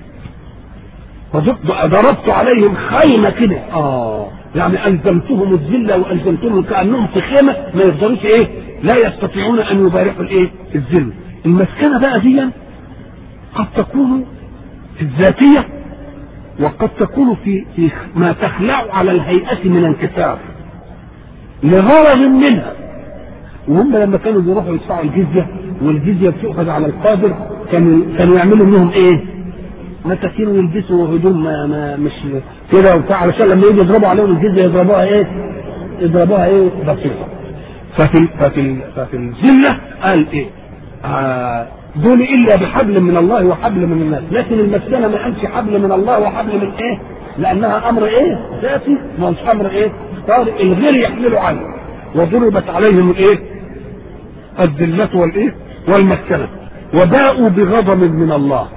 ضربت عليهم خيمه كده اه يعني الزمتهم الذله والزمتهم كانهم في خيمه ما يقدروش ايه لا يستطيعون ان يبارحوا الايه الذل المسكنه بقى دي قد تكون في الذاتيه وقد تكون في في ما تخلع على الهيئه من انكسار لغرض منها وهم لما كانوا بيروحوا يدفعوا الجزيه والجزيه بتؤخذ على القادر كانوا كانوا يعملوا منهم ايه؟ مساكين ويلبسوا هدوم ما, ما مش كده وبتاع علشان لما يجي يضربوا عليهم الجزيه يضربوها ايه؟ يضربوها ايه؟ بسيطه. ففي ففي ففي الذله قال ايه؟ آه دول الا بحبل من الله وحبل من الناس، لكن المسكنه ما قالش حبل من الله وحبل من ايه؟ لانها امر ايه؟ ذاتي ما هوش امر ايه؟ طارئ الغير يحمله عنه وضربت عليهم الايه؟ الذله والايه؟ والمسكنه وباءوا بغضب من الله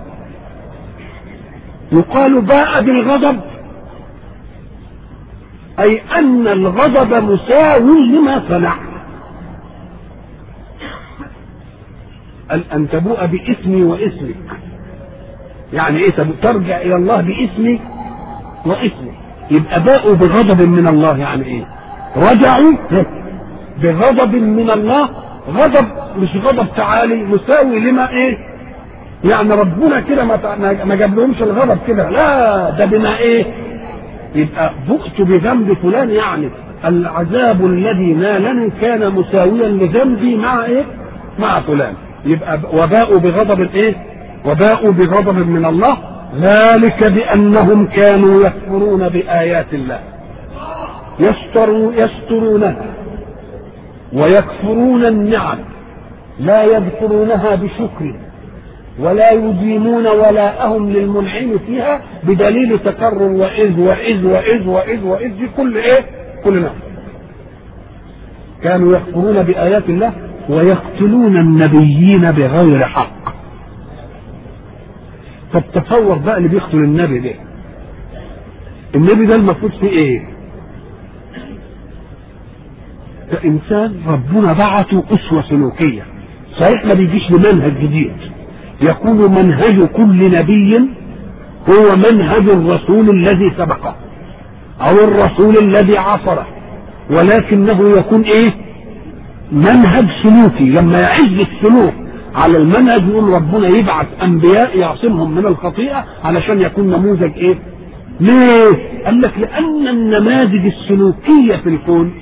يقال باء بالغضب أي أن الغضب مساو لما صنع أن تبوء باسمي واسمك يعني إيه ترجع إلى الله باسمي واسمي يبقى باءوا بغضب من الله يعني إيه رجعوا بغضب من الله غضب مش غضب تعالي مساوي لما إيه يعني ربنا كده ما ما جابلهمش الغضب كده لا ده بما ايه يبقى بؤت بذنب فلان يعني العذاب الذي نالني كان مساويا لذنبي مع ايه مع فلان يبقى وباءوا بغضب ايه وباءوا بغضب من الله ذلك بانهم كانوا يكفرون بايات الله يستروا يسترونها ويكفرون النعم لا يذكرونها بشكر ولا يديمون ولاءهم للمنعم فيها بدليل تكرر وإذ وإذ وإذ وإذ وإذ دي كل إيه؟ كل نعم. كانوا يكفرون بآيات الله ويقتلون النبيين بغير حق. طب تصور بقى اللي بيقتل النبي ده. النبي ده المفروض فيه إيه؟ ده إنسان ربنا بعته أسوة سلوكية. صحيح ما بيجيش بمنهج جديد. يكون منهج كل نبي هو منهج الرسول الذي سبقه او الرسول الذي عصره ولكنه يكون ايه منهج سلوكي لما يعز السلوك على المنهج يقول ربنا يبعث انبياء يعصمهم من الخطيئه علشان يكون نموذج ايه ليه قال لك لان النماذج السلوكيه في الكون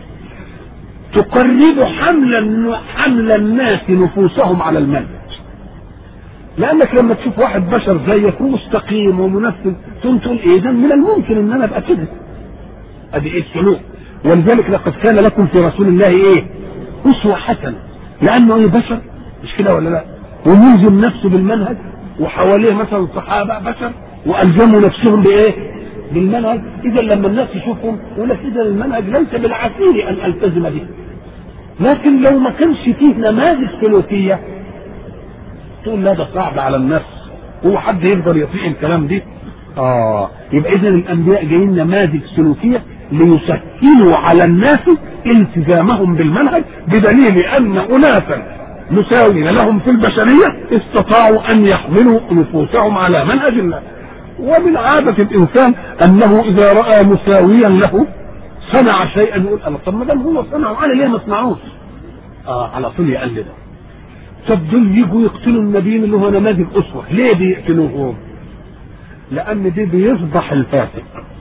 تقرب حمل حمل الناس نفوسهم على المنهج لانك لما تشوف واحد بشر زيك ومستقيم ومنفذ تقوم تقول ايه ده من الممكن ان انا ابقى كده ادي ايه السلوك ولذلك لقد كان لكم في رسول الله ايه اسوه حسنه لانه ايه بشر مش كده ولا لا وملزم نفسه بالمنهج وحواليه مثلا صحابه بشر والزموا نفسهم بايه بالمنهج اذا لما الناس يشوفهم يقول لك اذا المنهج ليس بالعسير ان التزم به لكن لو ما كانش فيه نماذج سلوكيه تقول لا ده صعب على النفس هو حد يقدر يطيع الكلام دي اه يبقى اذا الانبياء جايين نماذج سلوكيه ليسهلوا على الناس التزامهم بالمنهج بدليل ان اناسا مساوين لهم في البشريه استطاعوا ان يحملوا نفوسهم على منهج الله ومن عادة الإنسان أنه إذا رأى مساويا له صنع شيئا يقول الله طب ما دام هو صنعه أنا ليه ما أصنعوش؟ آه على طول يقلده طب دول يجوا يقتلوا النبيين اللي هو نماذج أسوة ليه بيقتلوهم؟ لأن دي بيفضح الفاسق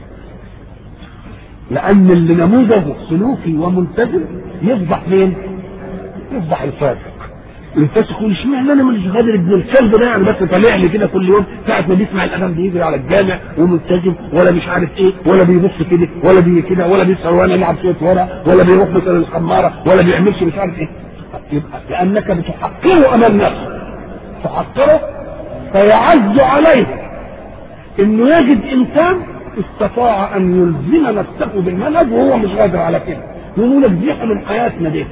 لأن اللي نموذجه سلوكي وملتزم يفضح مين؟ يفضح الفاسق الفاسق يقول اشمعنى انا مش غادر ابن الكلب ده يعني بس طالع لي كده كل يوم ساعة ما بيسمع الاذان بيجري على الجامع وملتزم ولا مش عارف ايه ولا بيبص كده ولا بي كده ولا بيسهر ولا يلعب شويه ورق ولا بيروح مثلا الخماره ولا بيعملش مش عارف ايه يبقى لانك بتحقره امام نفسك تحقره فيعز عليه انه يجد انسان استطاع ان يلزم نفسه بالمنهج وهو مش قادر على كده يقول لك دي من حياتنا دي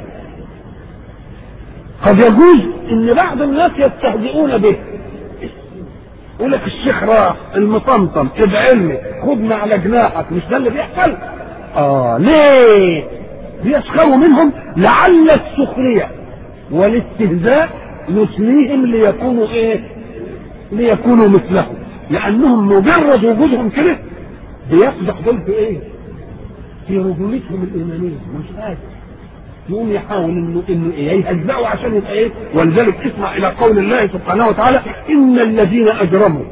قد يجوز ان بعض الناس يستهزئون به يقول لك الشيخ راح المطمطم ادعي لي خدنا على جناحك مش ده اللي بيحصل اه ليه بيسخروا منهم لعل السخريه والاستهزاء يسميهم ليكونوا ايه ليكونوا مثلهم لانهم مجرد وجودهم كده بيقدح دول في ايه في رجولتهم الايمانيه مش قادر يقوم يحاول انه انه ايه يهزئه عشان يبقى ايه ولذلك اسمع الى قول الله سبحانه وتعالى ان الذين اجرموا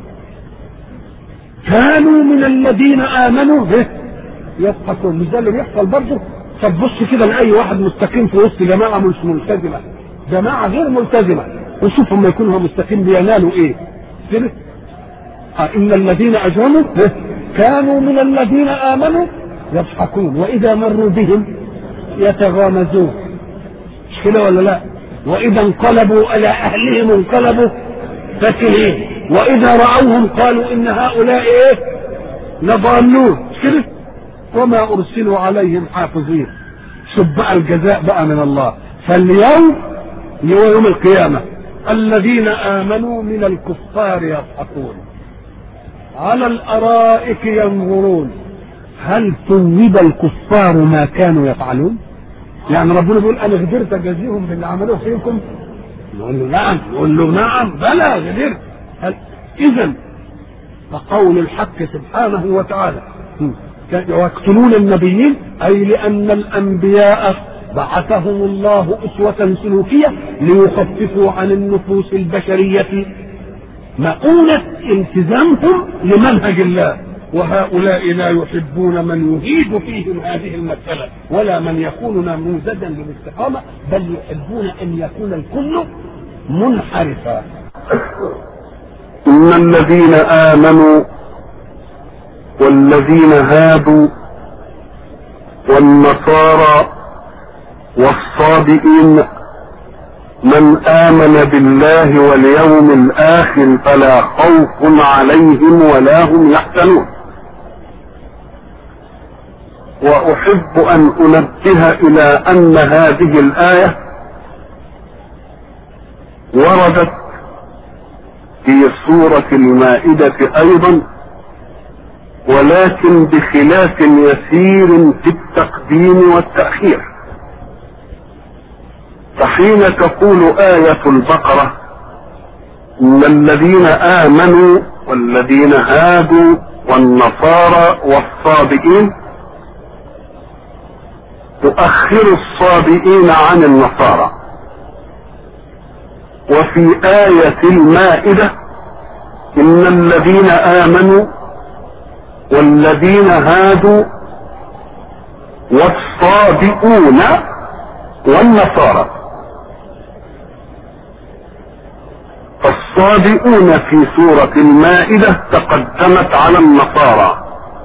كانوا من الذين امنوا به يضحكون مش ده اللي بيحصل برضه طب بص كده لاي واحد مستقيم في وسط جماعه مش ملتزمه جماعه غير ملتزمه وشوف هم يكونوا مستقيم بينالوا ايه كده آه ان الذين اجرموا كانوا من الذين امنوا يضحكون واذا مروا بهم يتغامزون مش كده ولا لا واذا انقلبوا الى اهلهم انقلبوا فكهين واذا راوهم قالوا ان هؤلاء ايه لضالون مش كده وما ارسلوا عليهم حافظين شوف بقى الجزاء بقى من الله فاليوم هو يوم القيامه الذين امنوا من الكفار يضحكون على الارائك ينظرون هل ثوب الكفار ما كانوا يفعلون؟ يعني ربنا بيقول انا قدرت اجازيهم باللي عملوه فيكم؟ نقول له نعم، نقول له نعم، بلى قدرت. اذا فقول الحق سبحانه وتعالى ويقتلون النبيين اي لان الانبياء بعثهم الله اسوة سلوكية ليخففوا عن النفوس البشرية مؤونة التزامهم لمنهج الله وهؤلاء لا يحبون من يهيد فيهم هذه المسألة ولا من يكون نموذجا للاستقامة بل يحبون أن يكون الكل منحرفا إن الذين آمنوا والذين هادوا والنصارى والصابئين من آمن بالله واليوم الآخر فلا خوف عليهم ولا هم يحزنون واحب ان انبه الى ان هذه الايه وردت في سوره المائده ايضا ولكن بخلاف يسير في التقديم والتاخير فحين تقول ايه البقره ان الذين امنوا والذين هادوا والنصارى والصابئين تؤخر الصابئين عن النصارى وفي آية المائدة إن الذين آمنوا والذين هادوا والصابئون والنصارى فالصابئون في سورة المائدة تقدمت على النصارى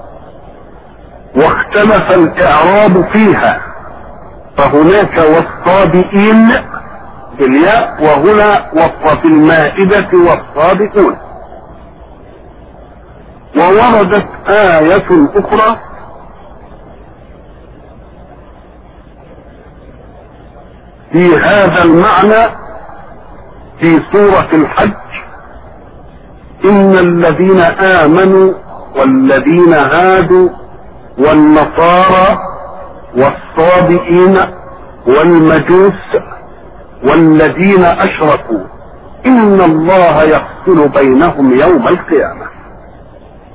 واختلف الاعراب فيها فهناك والصابئين بالياء وهنا وفي المائدة والصابئون ووردت آية أخرى في هذا المعنى في سورة الحج إن الذين آمنوا والذين هادوا والنصارى والصابئين والمجوس والذين اشركوا ان الله يفصل بينهم يوم القيامه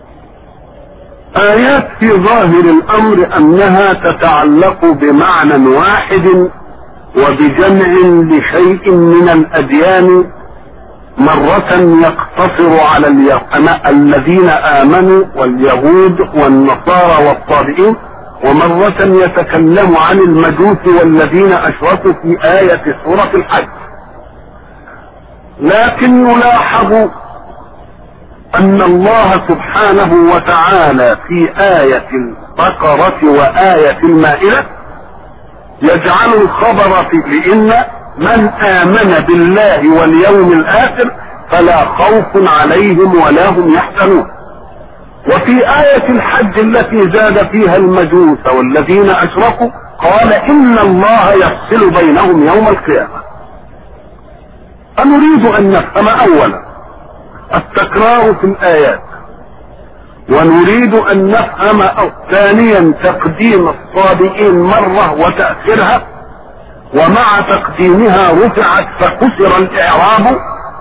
آيات في ظاهر الأمر أنها تتعلق بمعنى واحد وبجمع لشيء من الأديان مرة يقتصر على الذين آمنوا واليهود والنصارى والصابئين ومرة يتكلم عن المجوس والذين أشركوا في آية سورة الحج لكن نلاحظ أن الله سبحانه وتعالى في آية البقرة وآية المائدة يجعل الخبر في لأن من آمن بالله واليوم الآخر فلا خوف عليهم ولا هم يحزنون وفي آية الحج التي زاد فيها المجوس والذين أشركوا قال إن الله يفصل بينهم يوم القيامة فنريد أن نفهم أولا التكرار في الآيات ونريد أن نفهم أو ثانيا تقديم الصابئين مرة وتأخيرها ومع تقديمها رفعت فكسر الإعراب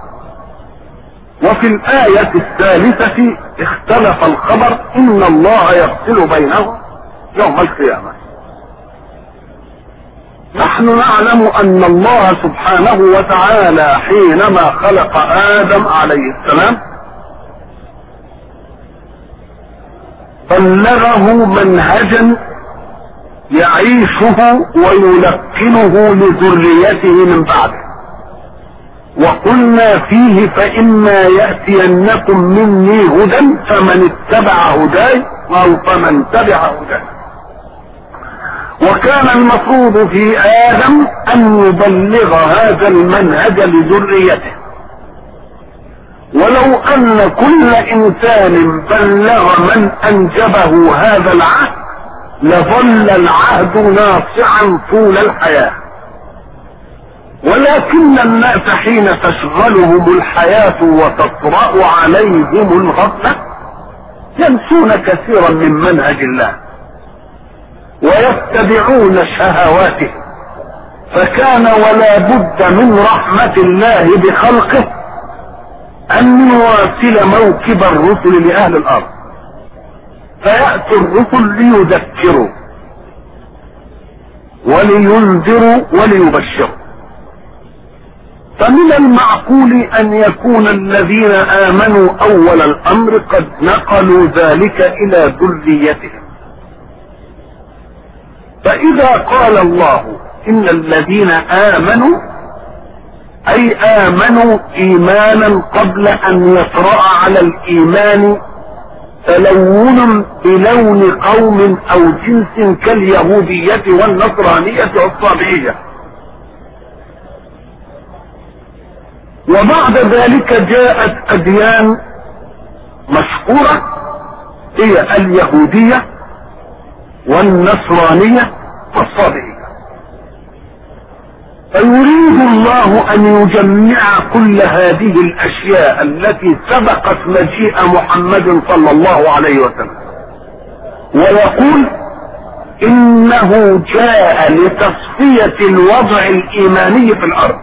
وفي الآية الثالثة اختلف الخبر إن الله يفصل بينهم يوم القيامة نحن نعلم أن الله سبحانه وتعالى حينما خلق آدم عليه السلام بلغه منهجا يعيشه ويلقنه لذريته من بعده وقلنا فيه فإما يأتينكم مني هدى فمن اتبع هداي أو فمن تبع هداي وكان المفروض في آدم أن يبلغ هذا المنهج لذريته ولو أن كل إنسان بلغ من أنجبه هذا العهد لظل العهد ناصعا طول الحياه ولكن الناس حين تشغلهم الحياة وتطرأ عليهم الغفلة ينسون كثيرا من منهج الله ويتبعون شهواتهم فكان ولا بد من رحمة الله بخلقه أن يواصل موكب الرسل لأهل الأرض فيأتي الرسل ليذكروا ولينذروا وليبشروا فمن المعقول ان يكون الذين امنوا اول الامر قد نقلوا ذلك الى ذريتهم فاذا قال الله ان الذين امنوا اي امنوا ايمانا قبل ان يطرا على الايمان تلون بلون قوم او جنس كاليهوديه والنصرانيه والصابئيه وبعد ذلك جاءت اديان مشهورة هي اليهودية والنصرانية والصابئية فيريد الله ان يجمع كل هذه الاشياء التي سبقت مجيء محمد صلى الله عليه وسلم ويقول انه جاء لتصفية الوضع الايماني في الارض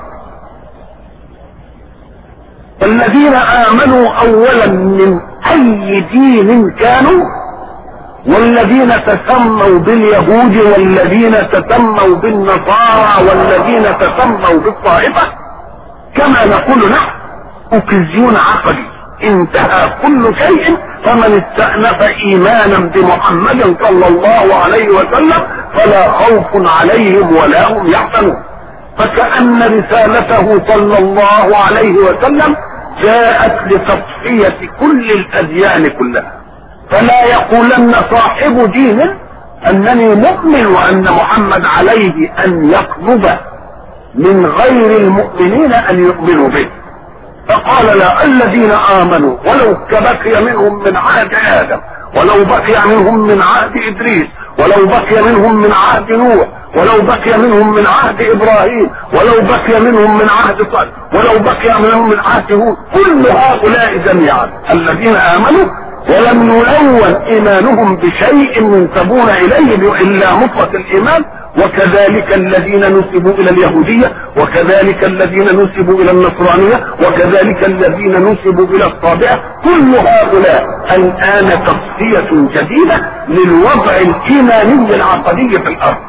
الذين امنوا اولا من اي دين كانوا والذين تسموا باليهود والذين تسموا بالنصارى والذين تسموا بالطائفة كما نقول نحن اوكزيون عقدي انتهى كل شيء فمن استأنف ايمانا بمحمد صلى الله عليه وسلم فلا خوف عليهم ولا هم يحزنون فكأن رسالته صلى الله عليه وسلم جاءت لتصفية كل الأديان كلها فلا يقولن صاحب دين أنني مؤمن وأن محمد عليه أن يطلب من غير المؤمنين أن يؤمنوا به فقال لا الذين آمنوا ولو كبقي منهم من عهد آدم ولو بقي منهم من عهد إدريس ولو بقي منهم من عهد نوح ولو بقي منهم من عهد ابراهيم ولو بقي منهم من عهد صالح ولو بقي منهم من عهد هود كل هؤلاء جميعا الذين امنوا ولم يلون ايمانهم بشيء ينسبون اليه الا مطلق الايمان وكذلك الذين نسبوا الى اليهودية وكذلك الذين نسبوا الى النصرانية وكذلك الذين نسبوا الى الصابئة كل هؤلاء الان تصفية جديدة للوضع الايماني العقدي في الارض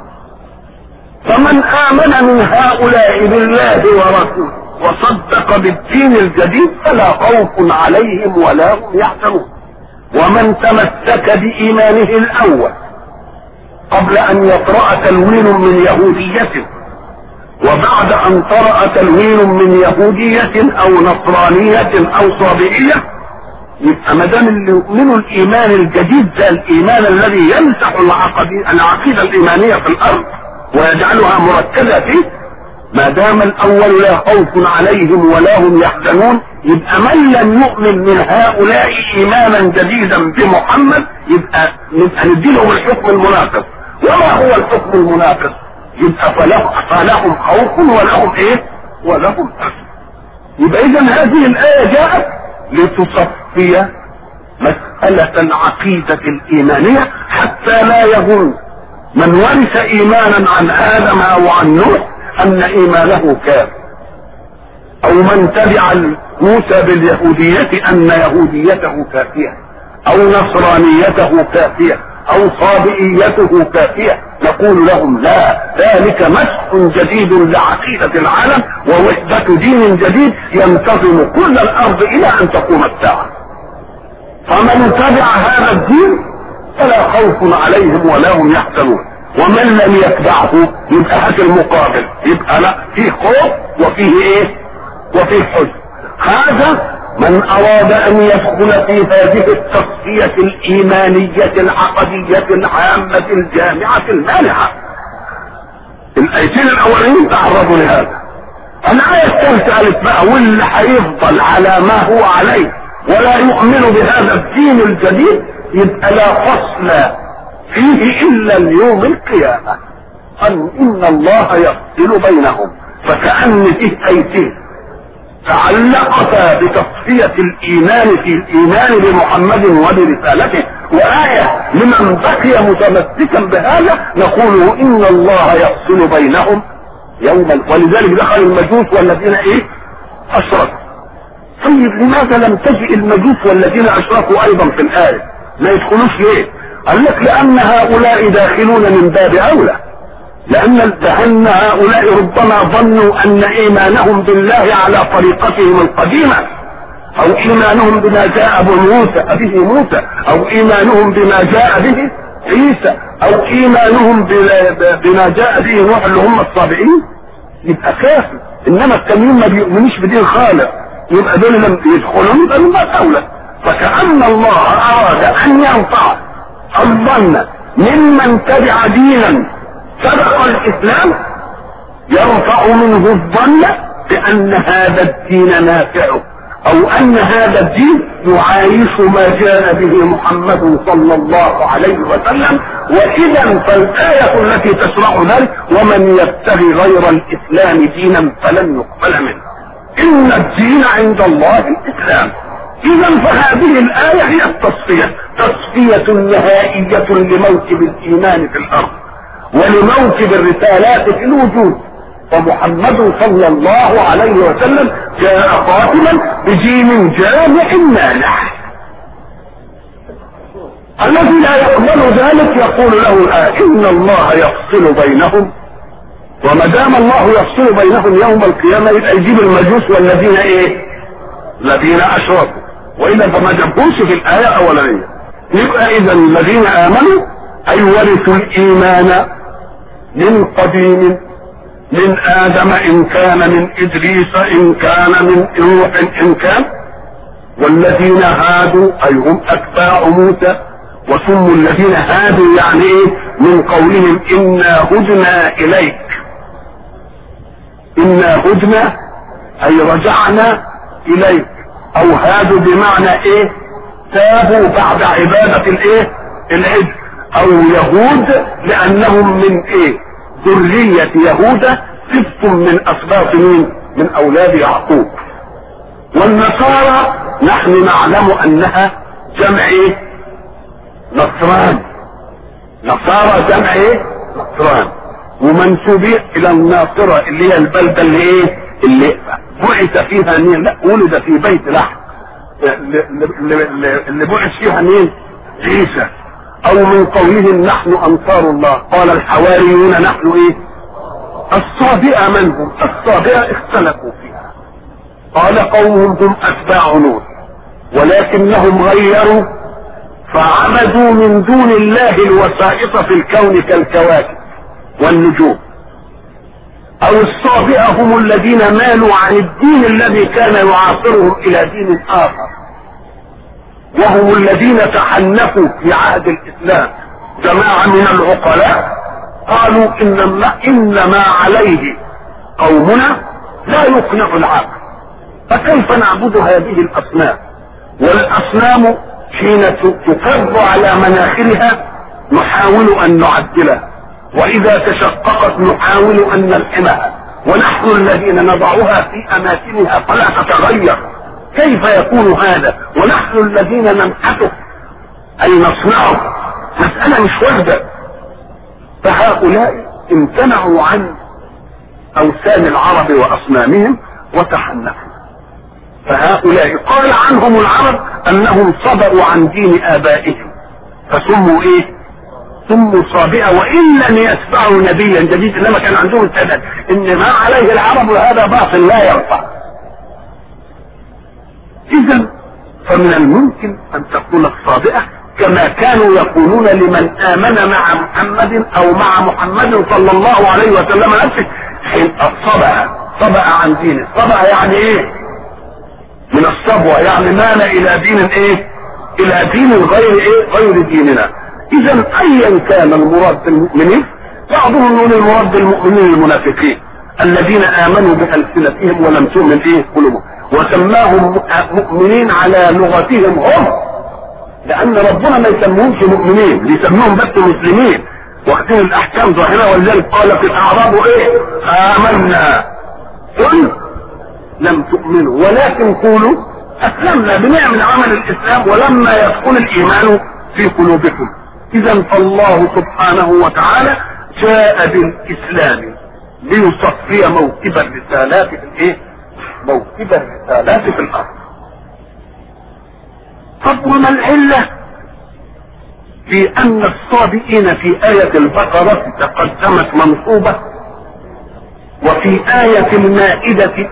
فمن امن من هؤلاء بالله ورسوله وصدق بالدين الجديد فلا خوف عليهم ولا هم يحزنون ومن تمسك بإيمانه الأول قبل أن يطرأ تلوين من يهوديته وبعد أن طرأ تلوين من يهودية أو نصرانية أو صابئية يبقى ما دام اللي يؤمنوا الإيمان الجديد ده الإيمان الذي يمسح العقيدة الإيمانية في الأرض ويجعلها مركزة فيه ما دام الاول لا خوف عليهم ولا هم يحزنون يبقى من لم يؤمن من هؤلاء ايمانا جديدا بمحمد يبقى نبقى نديلهم الحكم المناقض وما هو الحكم المناقض يبقى فله فلهم خوف ولهم ايه ولهم حزن يبقى اذا هذه الايه جاءت لتصفي مسألة العقيدة الإيمانية حتى لا يظن من ورث إيمانا عن آدم أو عن نوح ان ايمانه كافر او من تبع موسى باليهودية ان يهوديته كافية او نصرانيته كافية او صابئيته كافية نقول لهم لا ذلك مسح جديد لعقيدة العالم ووحدة دين جديد ينتظم كل الارض الى ان تقوم الساعة فمن تبع هذا الدين فلا خوف عليهم ولا هم يحزنون ومن لم يتبعه يبقى هات المقابل يبقى لا فيه خوف وفيه ايه وفيه حزن هذا من اراد ان يدخل في هذه التصفية الايمانية العقدية العامة الجامعة المانعة الايتين الاولين تعرضوا لهذا الايه الثالثة قالت بقى واللي هيفضل على ما هو عليه ولا يؤمن بهذا الدين الجديد يبقى لا فصل فيه الا اليوم القيامة قال ان الله يفصل بينهم فكأن فيه ايتين تعلقتا بتصفية الايمان في الايمان بمحمد وبرسالته وآية لمن بقي متمسكا بهذا نقول ان الله يفصل بينهم يوما ولذلك دخل المجوس والذين ايه اشركوا طيب لماذا لم تجئ المجوس والذين اشركوا ايضا في الايه ما يدخلوش ليه قال لك لان هؤلاء داخلون من باب اولى لان لان هؤلاء ربما ظنوا ان ايمانهم بالله على طريقتهم القديمه او ايمانهم بما جاء موسى به موسى او ايمانهم بما جاء به عيسى او ايمانهم بما جاء به نوح اللي هم الصابئين يبقى كافر انما التانيين ما بيؤمنوش بدين خالق يبقى دول لم يدخلون يبقى من باب اولى فكأن الله اراد ان ينفع الظن ممن تبع دينا سبق الاسلام يرفع منه الظن بان هذا الدين نافعه او ان هذا الدين يعايش ما جاء به محمد صلى الله عليه وسلم واذا فالايه التي تشرع ذلك ومن يبتغي غير الاسلام دينا فلن يقبل منه ان الدين عند الله الاسلام اذا فهذه الايه هي التصفيه تصفيه نهائيه لموكب الايمان في الارض ولموكب الرسالات في الوجود فمحمد صلى الله عليه وسلم جاء خاتما بدين جامع مانع الذي لا يقبل ذلك يقول له الآن إن الله يفصل بينهم وما دام الله يفصل بينهم يوم القيامة يبقى يجيب المجوس والذين ايه الذين اشركوا واذا فما جابوش في الآية الاولانية يبقى اذا الذين امنوا اي ورثوا الايمان من قديم من ادم ان كان من ادريس ان كان من نوح ان كان والذين هادوا اي هم اتباع موسى وسموا الذين هادوا يعني ايه من قولهم انا هدنا اليك انا هدنا اي رجعنا اليك او هادوا بمعنى ايه تابوا بعد عبادة الايه العجل او يهود لانهم من ايه ذرية يهوذا سبت من اسباط مين من اولاد يعقوب والنصارى نحن نعلم انها جمع ايه نصران نصارى جمع ايه نصران ومنسوبين الى الناصره اللي هي البلده اللي ايه اللي بعث فيها مين لا ولد في بيت لحم اللي بعث فيها مين عيسى او من قولهم نحن انصار الله قال الحواريون نحن ايه الصابئه من هم الصابئه اختلفوا فيها قال قومهم هم اتباع نوح ولكنهم غيروا فعبدوا من دون الله الوسائط في الكون كالكواكب والنجوم او الصابئة هم الذين مالوا عن الدين الذي كان يعاصرهم الى دين اخر وهم الذين تحنفوا في عهد الاسلام جماعة من العقلاء قالوا ان ما, إن ما عليه قومنا لا يقنع العقل فكيف نعبد هذه الاصنام والاصنام حين تكب على مناخرها نحاول ان نعدلها واذا تشققت نحاول ان نلحمها ونحن الذين نضعها في اماكنها فلا تتغير كيف يكون هذا ونحن الذين ننحته اي نصنعه مسألة مش واردة فهؤلاء امتنعوا عن اوثان العرب واصنامهم وتحنفوا فهؤلاء قال عنهم العرب انهم صبروا عن دين ابائهم فسموا ايه سموا صابئة وان لم يتبعوا نبيا جديد انما كان عندهم السبب ان ما عليه العرب هذا باطل لا يرفع اذا فمن الممكن ان تكون الصابئة كما كانوا يقولون لمن امن مع محمد او مع محمد صلى الله عليه وسلم نفسه حين صبأ صبأ عن دينه صبأ يعني ايه من الصبوة يعني مال الى دين ايه الى دين غير ايه غير ديننا اذا ايا كان المراد بالمؤمنين بعضهم يقول المراد بالمؤمنين المنافقين الذين امنوا بالسنتهم ولم تؤمن ايه قلوبهم وسماهم مؤمنين على لغتهم هم لان ربنا ما يسموهمش مؤمنين بيسموهم بس مسلمين واخدين الاحكام ظاهره ولذلك قالت الاعراب ايه امنا قل لم تؤمنوا ولكن قولوا اسلمنا بنعمل عمل الاسلام ولما يدخل الايمان في قلوبكم اذا فالله سبحانه وتعالى جاء بالاسلام ليصفي موكب الرسالات في الايه موكب الرسالات في الارض طب وما العله في ان الصابئين في آية البقرة تقدمت منصوبة وفي آية المائدة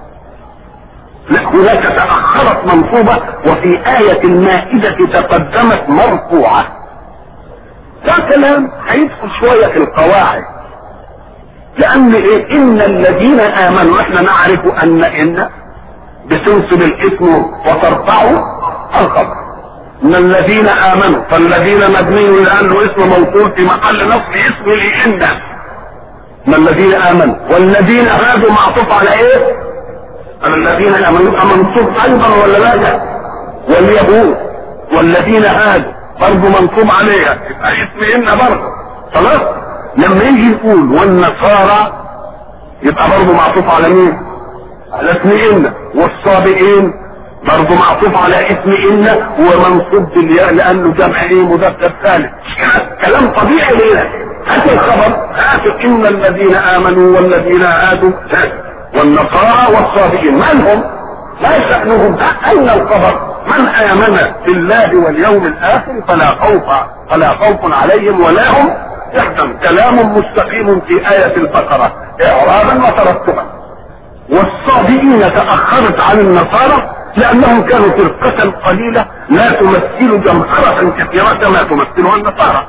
هناك تأخرت منصوبة وفي آية المائدة تقدمت مرفوعة ده كلام هيدخل شوية في القواعد لأن إيه إن الذين آمنوا إحنا نعرف أن إن بتنسب الاسم وترفعه الخبر ان الذين امنوا فالذين مبني لانه اسم موصول في محل نصب اسم لان من الذين امنوا والذين هادوا معطوف على ايه على الذين امنوا منصوب ايضا ولا لا واليهود والذين هادوا برضه منصوب عليها يبقى اسم ان برضه خلاص لما يجي يقول والنصارى يبقى برضه معطوف على مين على اسم ان والصابئين برضه معطوف على اسم ان ومنصوب بالياء لانه جمع ايه مذكر ثالث كلام طبيعي ليه هات الخبر هات ان الذين امنوا والذين هادوا والنصارى والصابئين من هم ما شأنهم أين الخبر من آمن بالله واليوم الآخر فلا خوف فلا خوف عليهم ولا هم يحزن كلام مستقيم في آية البقرة إعرابا وترتبا والصابئين تأخرت عن النصارى لأنهم كانوا فرقة قليلة لا تمثل جمهرة كثيرة كما تمثلها النصارى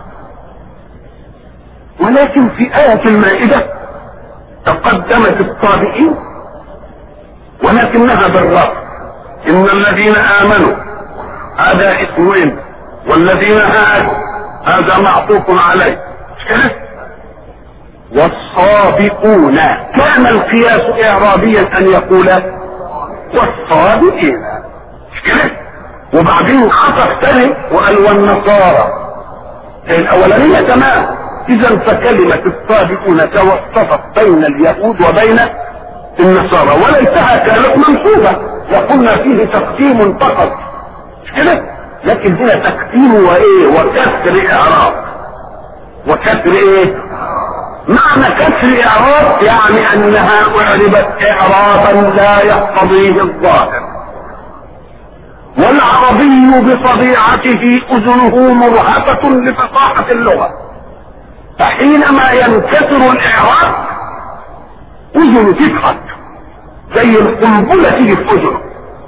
ولكن في آية المائدة تقدمت الصابئين ولكنها بالرفض إن الذين آمنوا هذا اسم إن والذين هادوا هذا معطوف عليه كده والصابئون كان القياس إعرابيا أن يقول والصابئين كده وبعدين خطف تاني وقال والنصارى الأولانية تمام إذا فكلمة الصابئون توسطت بين اليهود وبين النصارى وليتها كانت منصوبة وقلنا فيه تقديم فقط مش كده لكن هنا تقديم وايه وكسر اعراب وكسر ايه معنى كسر اعراب يعني انها اعربت اعرابا لا يقتضيه الظاهر والعربي بطبيعته اذنه مرهفة لفصاحة اللغة فحينما ينكسر الاعراب اذنه تضحك زي القنبلة تيجي في اذنه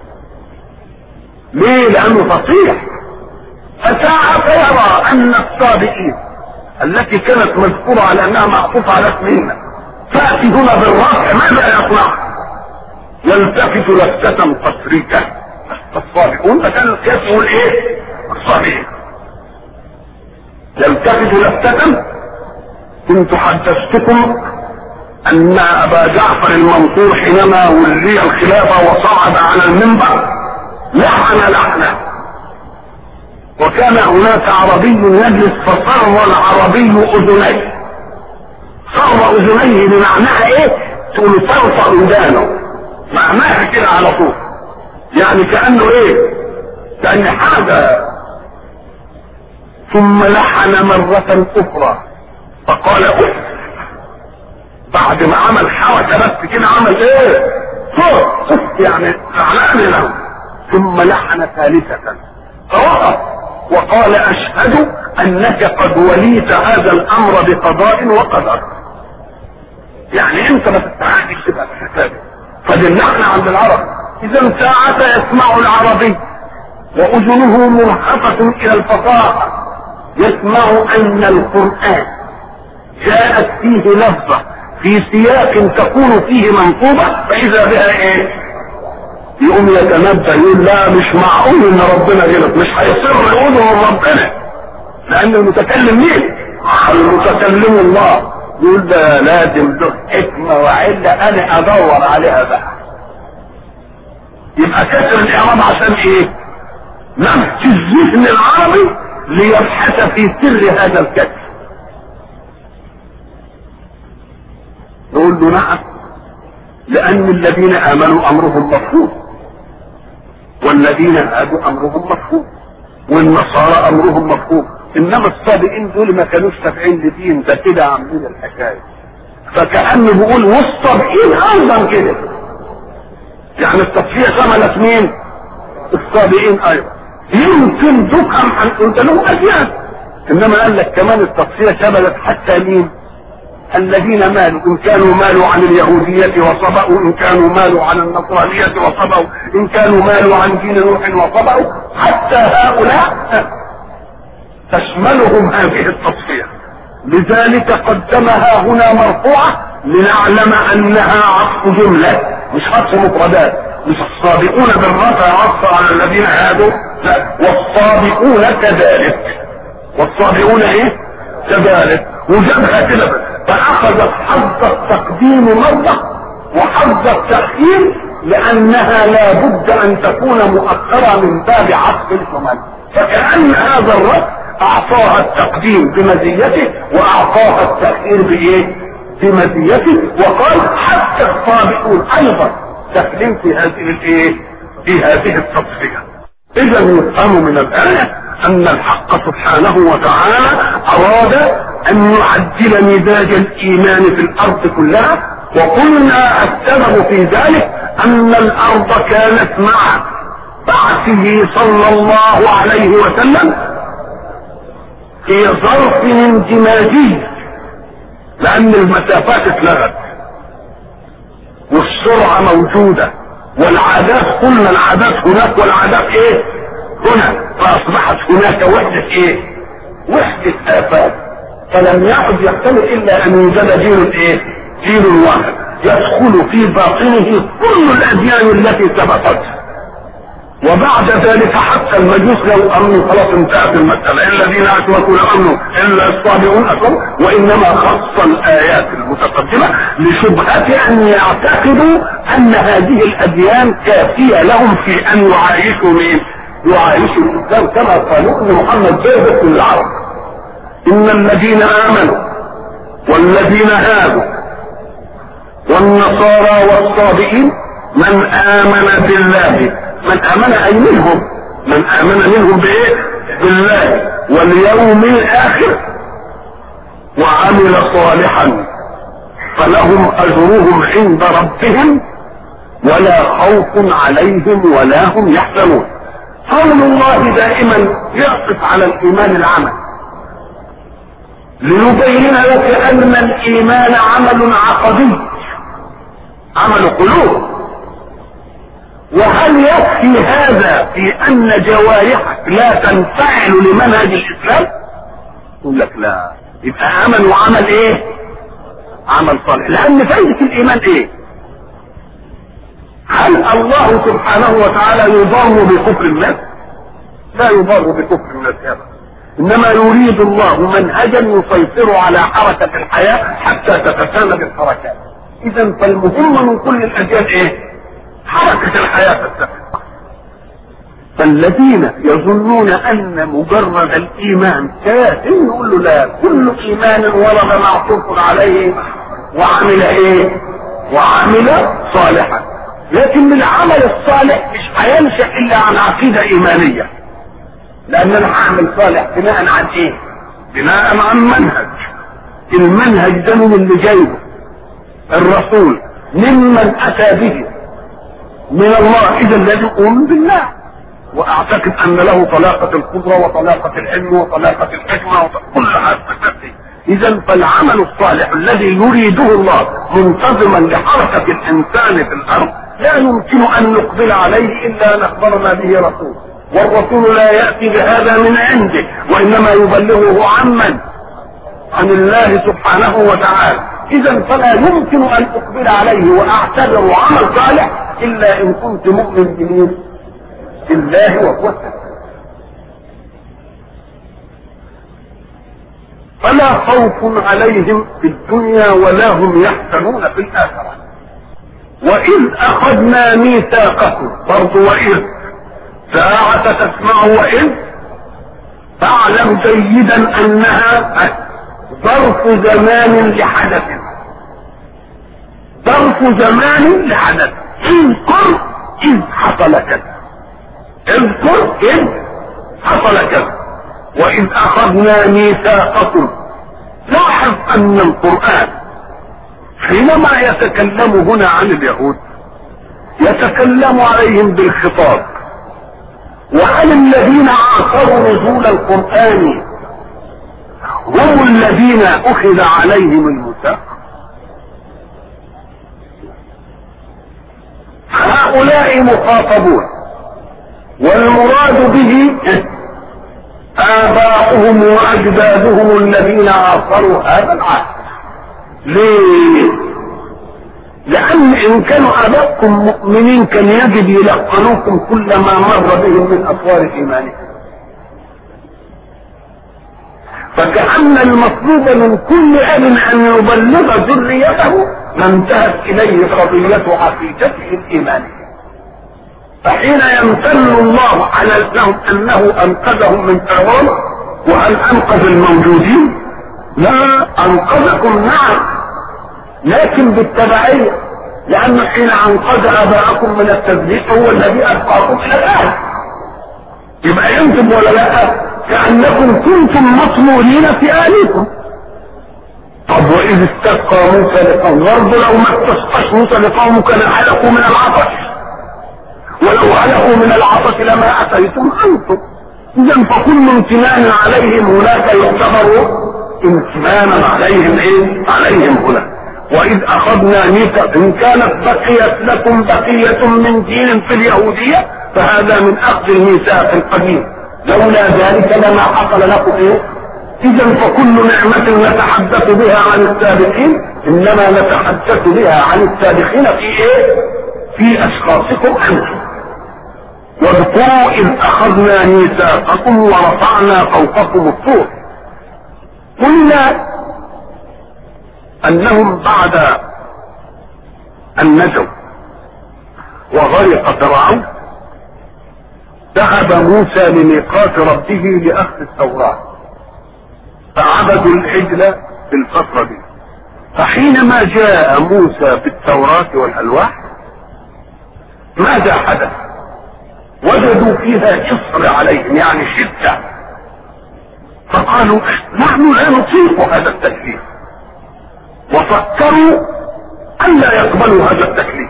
ليه لانه فصيح فساعة يرى ان الصادقين التي كانت مذكورة على انها معطوفة على اسمهن تأتي هنا بالرفع ماذا يصنع يلتفت لفتة تصريكا الصالحون فكان القياس يقول ايه الصالحين يلتفت لفتة كنت حدثتكم ان ابا جعفر المنصور حينما ولي الخلافة وصعد على المنبر لحن لحنا وكان هناك عربي يجلس فصر العربي اذنيه صر اذنيه بمعناها ايه تقول فرط ودانه معناها كده على طول يعني كانه ايه كان حاجه ثم لحن مرة أخرى فقال أف بعد ما عمل حركة بس كده عمل ايه صوت يعني زعلان له ثم لحن ثالثة فوقف وقال اشهد انك قد وليت هذا الامر بقضاء وقدر يعني انت ما تستحقش تبقى في الحساب فدلعنا عند العرب اذا ساعة يسمع العربي واذنه مرحفة الى الفصاحة يسمع ان القرآن جاءت فيه لفظة في سياق تكون فيه منصوبة فاذا بها ايه يقوم يتنبه يقول لا مش معقول ان ربنا غلط مش هيصر يقوله من ربنا لان المتكلم مين المتكلم الله يقول ده لازم له حكمة وعلة انا ادور عليها بقى يبقى كسر الاعراب عشان ايه نفس الذهن العربي ليبحث في سر هذا الكسر نقول له نعم لان الذين امنوا امرهم مفهوم والذين هادوا امرهم مفهوم والنصارى امرهم مفهوم انما الصابئين دول ما كانوش تابعين لدين ده كده عاملين الحكايه فكانه بيقول والصابئين ايضا كده يعني التصفيه شملت مين الصابئين ايضا يمكن تفهم عن قلت له اشياء انما قال لك كمان التصفيه شملت حتى مين الذين مالوا ان كانوا مالوا عن اليهودية وصبأوا ان كانوا مالوا عن النصرانية وصبأوا ان كانوا مالوا عن دين نوح وصبأوا حتى هؤلاء تشملهم هذه التصفية لذلك قدمها هنا مرفوعة لنعلم انها عطف جملة مش عطف مفردات مش الصادقون بالرفع عطف على الذين هادوا لا والصادقون كذلك والصادقون ايه كذلك وجابها كده فاخذت حظ التقديم مرة وحظ التأخير لانها لا بد ان تكون مؤخرة من باب عطف الجمل فكأن هذا الرد اعطاها التقديم بمزيته واعطاها التأخير بايه بمزيته وقال حتى الصابئون ايضا داخلين في هذه الايه في هذه التصفية اذا يفهم من الآية ان الحق سبحانه وتعالى اراد ان يعدل مزاج الايمان في الارض كلها وقلنا السبب في ذلك ان الارض كانت مع بعثه صلى الله عليه وسلم في ظرف اندماجي لان المسافات اتلغت والسرعة موجودة والعادات قلنا العادات هناك والعادات ايه هنا فاصبحت هناك وحدة ايه وحدة افات فلم يعد يحتمل الا ان يوجد دين ايه دين واحد يدخل في باطنه كل الاديان التي سبقت وبعد ذلك حتى المجوس لو امنوا خلاص انتهت المسألة الذين اشركوا لامنوا الا الصابئون اكرم وانما خص الايات المتقدمة لشبهة ان يعتقدوا ان هذه الاديان كافية لهم في ان يعايشوا مين يعايشوا الاسلام كما قالوا ان محمد جاء العرب ان الذين امنوا والذين هادوا والنصارى والصابئين من امن بالله من امن اي منهم من امن منهم بايه بالله واليوم الاخر وعمل صالحا فلهم اجرهم عند ربهم ولا خوف عليهم ولا هم يحزنون قول الله دائما يعطف على الايمان العمل ليبين لك ان الايمان عمل عقدي عمل قلوب وهل يكفي هذا في ان جوارحك لا تنفعل لمنهج الاسلام يقول لك لا يبقى عمل وعمل ايه عمل صالح لان فايدة الايمان ايه هل الله سبحانه وتعالى يضار بكفر الناس لا يضار بكفر الناس ابدا انما يريد الله منهجا يسيطر على حركة الحياة حتى تتساند الحركات اذا فالمهم من كل الاديان ايه حركة الحياة تتفق فالذين يظنون ان مجرد الايمان كافٍ نقول له لا كل ايمان ورد معطوف عليه وعمل ايه وعمل صالحا لكن العمل الصالح مش هينشا الا عن عقيده ايمانيه لان انا هعمل صالح بناء عن ايه بناء عن منهج المنهج ده من اللي جايبه الرسول ممن اتى به من الله اذا الذي يؤمن بالله واعتقد ان له طلاقة القدرة وطلاقة العلم وطلاقة الحكمة وكل هذا اذا فالعمل الصالح الذي يريده الله منتظما لحركة الانسان في الارض لا يمكن ان نقبل عليه الا ان اخبرنا به رسول والرسول لا يأتي بهذا من عنده وانما يبلغه عمن عن الله سبحانه وتعالى اذا فلا يمكن ان اقبل عليه واعتبر عمل صالح الا ان كنت مؤمن بمين بالله وهو فلا خوف عليهم في الدنيا ولا هم يحزنون في الاخره واذ اخذنا ميثاقكم برضو واذ ساعة تسمع وإذ فاعلم جيدا أنها ظرف زمان لحدث ظرف زمان لحدث اذكر إذ حصل كذا اذكر إذ حصل كذا وإذ أخذنا ميثاقكم لاحظ أن القرآن حينما يتكلم هنا عن اليهود يتكلم عليهم بالخطاب وهل الذين عاصروا نزول القرآن هم الذين أخذ عليهم الميثاق هؤلاء مخاطبون والمراد به آباؤهم وأجدادهم الذين عاصروا هذا العهد ليه؟ لأن إن كانوا آباءكم مؤمنين كان يجب يلقنوكم كل ما مر بهم من أسوار إيمانهم فكأن المطلوب من كل أب أن يبلغ ذريته ما انتهت إليه قضية عقيدته الإيمانية فحين يمتن الله على لهم أنه أنقذهم من فرعون وهل أنقذ الموجودين؟ لا أنقذكم نعم لكن بالتبعية لأنه حين أنقذ آباءكم من التزليق هو الذي أبقاكم إلى الآن يبقى ينتم ولا لا كأنكم كنتم مطمورين في آلكم طب وإذ استسقى موسى لقوم برضه لو ما استسقاش موسى لقومه كان علقوا من العطش ولو علقوا من العطش لما أتيتم أنتم إذا فكل امتنان عليهم هناك يعتبر امتنانا عليهم إيه؟ عليهم هناك واذ اخذنا ميثاق ان كانت بقيت لكم بقية من دين في اليهودية فهذا من اخذ الميثاق القديم لولا ذلك لما حصل لكم ايه اذا فكل نعمة نتحدث بها عن السابقين انما نتحدث بها عن السابقين في ايه في اشخاصكم انتم واذكروا اذ اخذنا ميثاقكم ورفعنا فوقكم الطور قلنا انهم بعد ان نجوا وغرق فرعون ذهب موسى لميقات ربه لاخذ التوراة فعبدوا العجل في الفترة دي فحينما جاء موسى بالتوراة والألواح ماذا حدث وجدوا فيها إصر عليهم يعني شدة فقالوا نحن لا نطيق هذا التكليف وفكروا أن لا يقبلوا هذا التكليف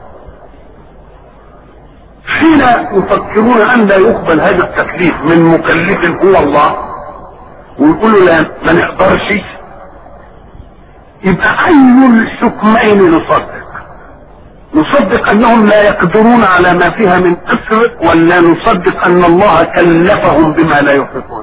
حين يفكرون أن لا يقبل هذا التكليف من مكلف هو الله ويقولوا لا ما نقدرش يبقى أي الحكمين نصدق نصدق أنهم لا يقدرون على ما فيها من أسر ولا نصدق أن الله كلفهم بما لا يطيقون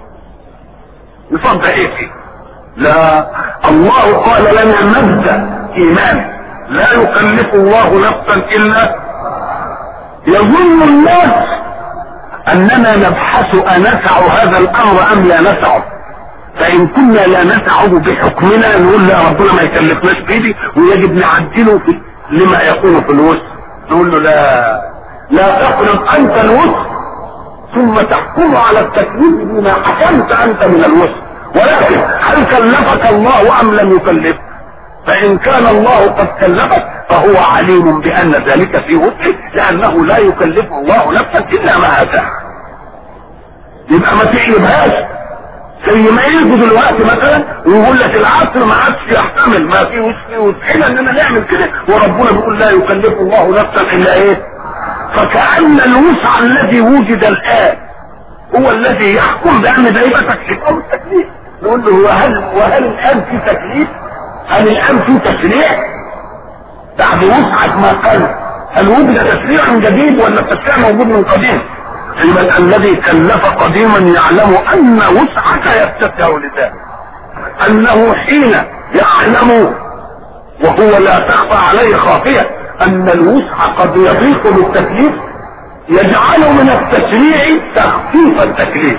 نصدق ايه فيه لا الله قال لنا مبدا ايمان لا يكلف الله نفسا الا يظن الناس اننا نبحث انسع هذا الامر ام لا نسعه فان كنا لا نسعه بحكمنا نقول لا ربنا ما يكلفناش بيدي ويجب نعدله في لما يكون في الوسط نقول له لا لا تقرب انت الوسط ثم تحكم على التكليف بما حكمت انت من الوسط ولكن هل كلفك الله ام لم يكلفك فان كان الله قد كلفك فهو عليم بان ذلك في وسعه لانه لا يكلف الله نفسا الا ما اتاه يبقى ما تقلبهاش زي ما يجوا دلوقتي مثلا ويقول لك العصر ما عادش يحتمل ما في وسع وسعنا اننا نعمل كده وربنا بيقول لا يكلف الله نفسا الا ايه فكأن الوسع الذي وجد الآن هو الذي يحكم بأن ده يبقى تكليف أو التكليف نقول له وهل وهل الآن في تكليف؟ هل الآن في تشريع؟ بعد وسعة ما قال هل وجد تشريع جديد ولا التشريع موجود من قديم؟ يبقى الذي كلف قديما يعلم أن وسعك يتسع لذلك أنه حين يعلم وهو لا تخفى عليه خافية أن الوسع قد يضيق بالتكليف يجعل من التشريع تخفيف التكليف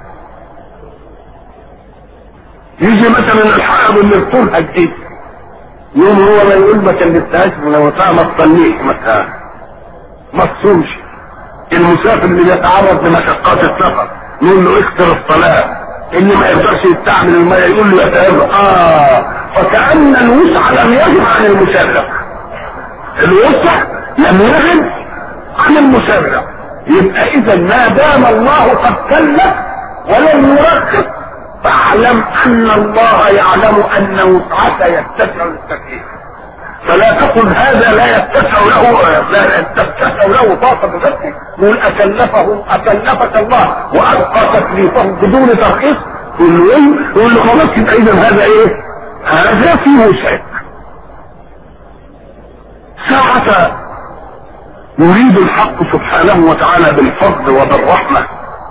يجي مثلا الحائض اللي بطولها جديد يوم هو ما يقول ما كلفتهاش ولو ما تصليش مثلا ما تصومش المسافر اللي بيتعرض لمشقات السفر نقول له اكثر الصلاه اللي ما يقدرش يستعمل الماء يقول له يتهرب اه فكأن الوسع لم يجب عن المسافر الوسع لم يجب عن المسافر يبقى اذا ما دام الله قد كلف ولم يرخص فاعلم ان الله يعلم ان وسعك يتسع للتكليف فلا تقل هذا لا يتسع له لا تتسع له طاقة بنفسه يقول أكلفه أكلفك الله وأبقى تكليفه بدون ترخيص يقول له إيه؟ يقول له خلاص يبقى إذا هذا إيه؟ هذا في وسعك ساعة يريد الحق سبحانه وتعالى بالفضل وبالرحمة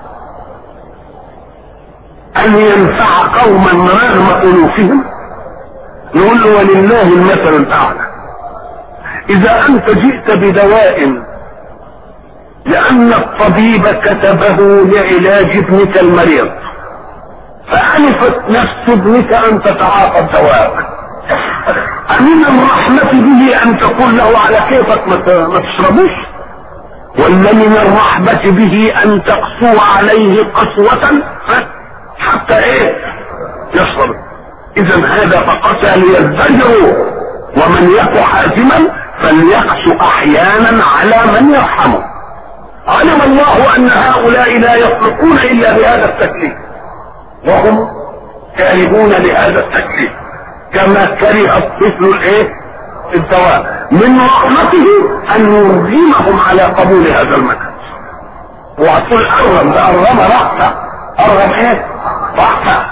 أن ينفع قوما رغم ألوفهم نقول له ولله المثل الاعلى اذا انت جئت بدواء لان الطبيب كتبه لعلاج ابنك المريض فألفت نفس ابنك ان تتعاطى الدواء أمن الرحمة به ان تقول له على كيفك ما تشربوش ولا من الرحمة به ان تقسو عليه قسوة حتى ايه يشرب اذا هذا فقسى ليزدجروا ومن يك حازما فليقسو احيانا على من يرحمه علم الله ان هؤلاء لا يخلقون الا بهذا التكليف وهم كارهون لهذا التكليف كما كره الطفل الايه الدواء من رحمته ان يرغمهم على قبول هذا المنهج وهتقول ارغم ده ارغم رحمه ارغم ايه رحمه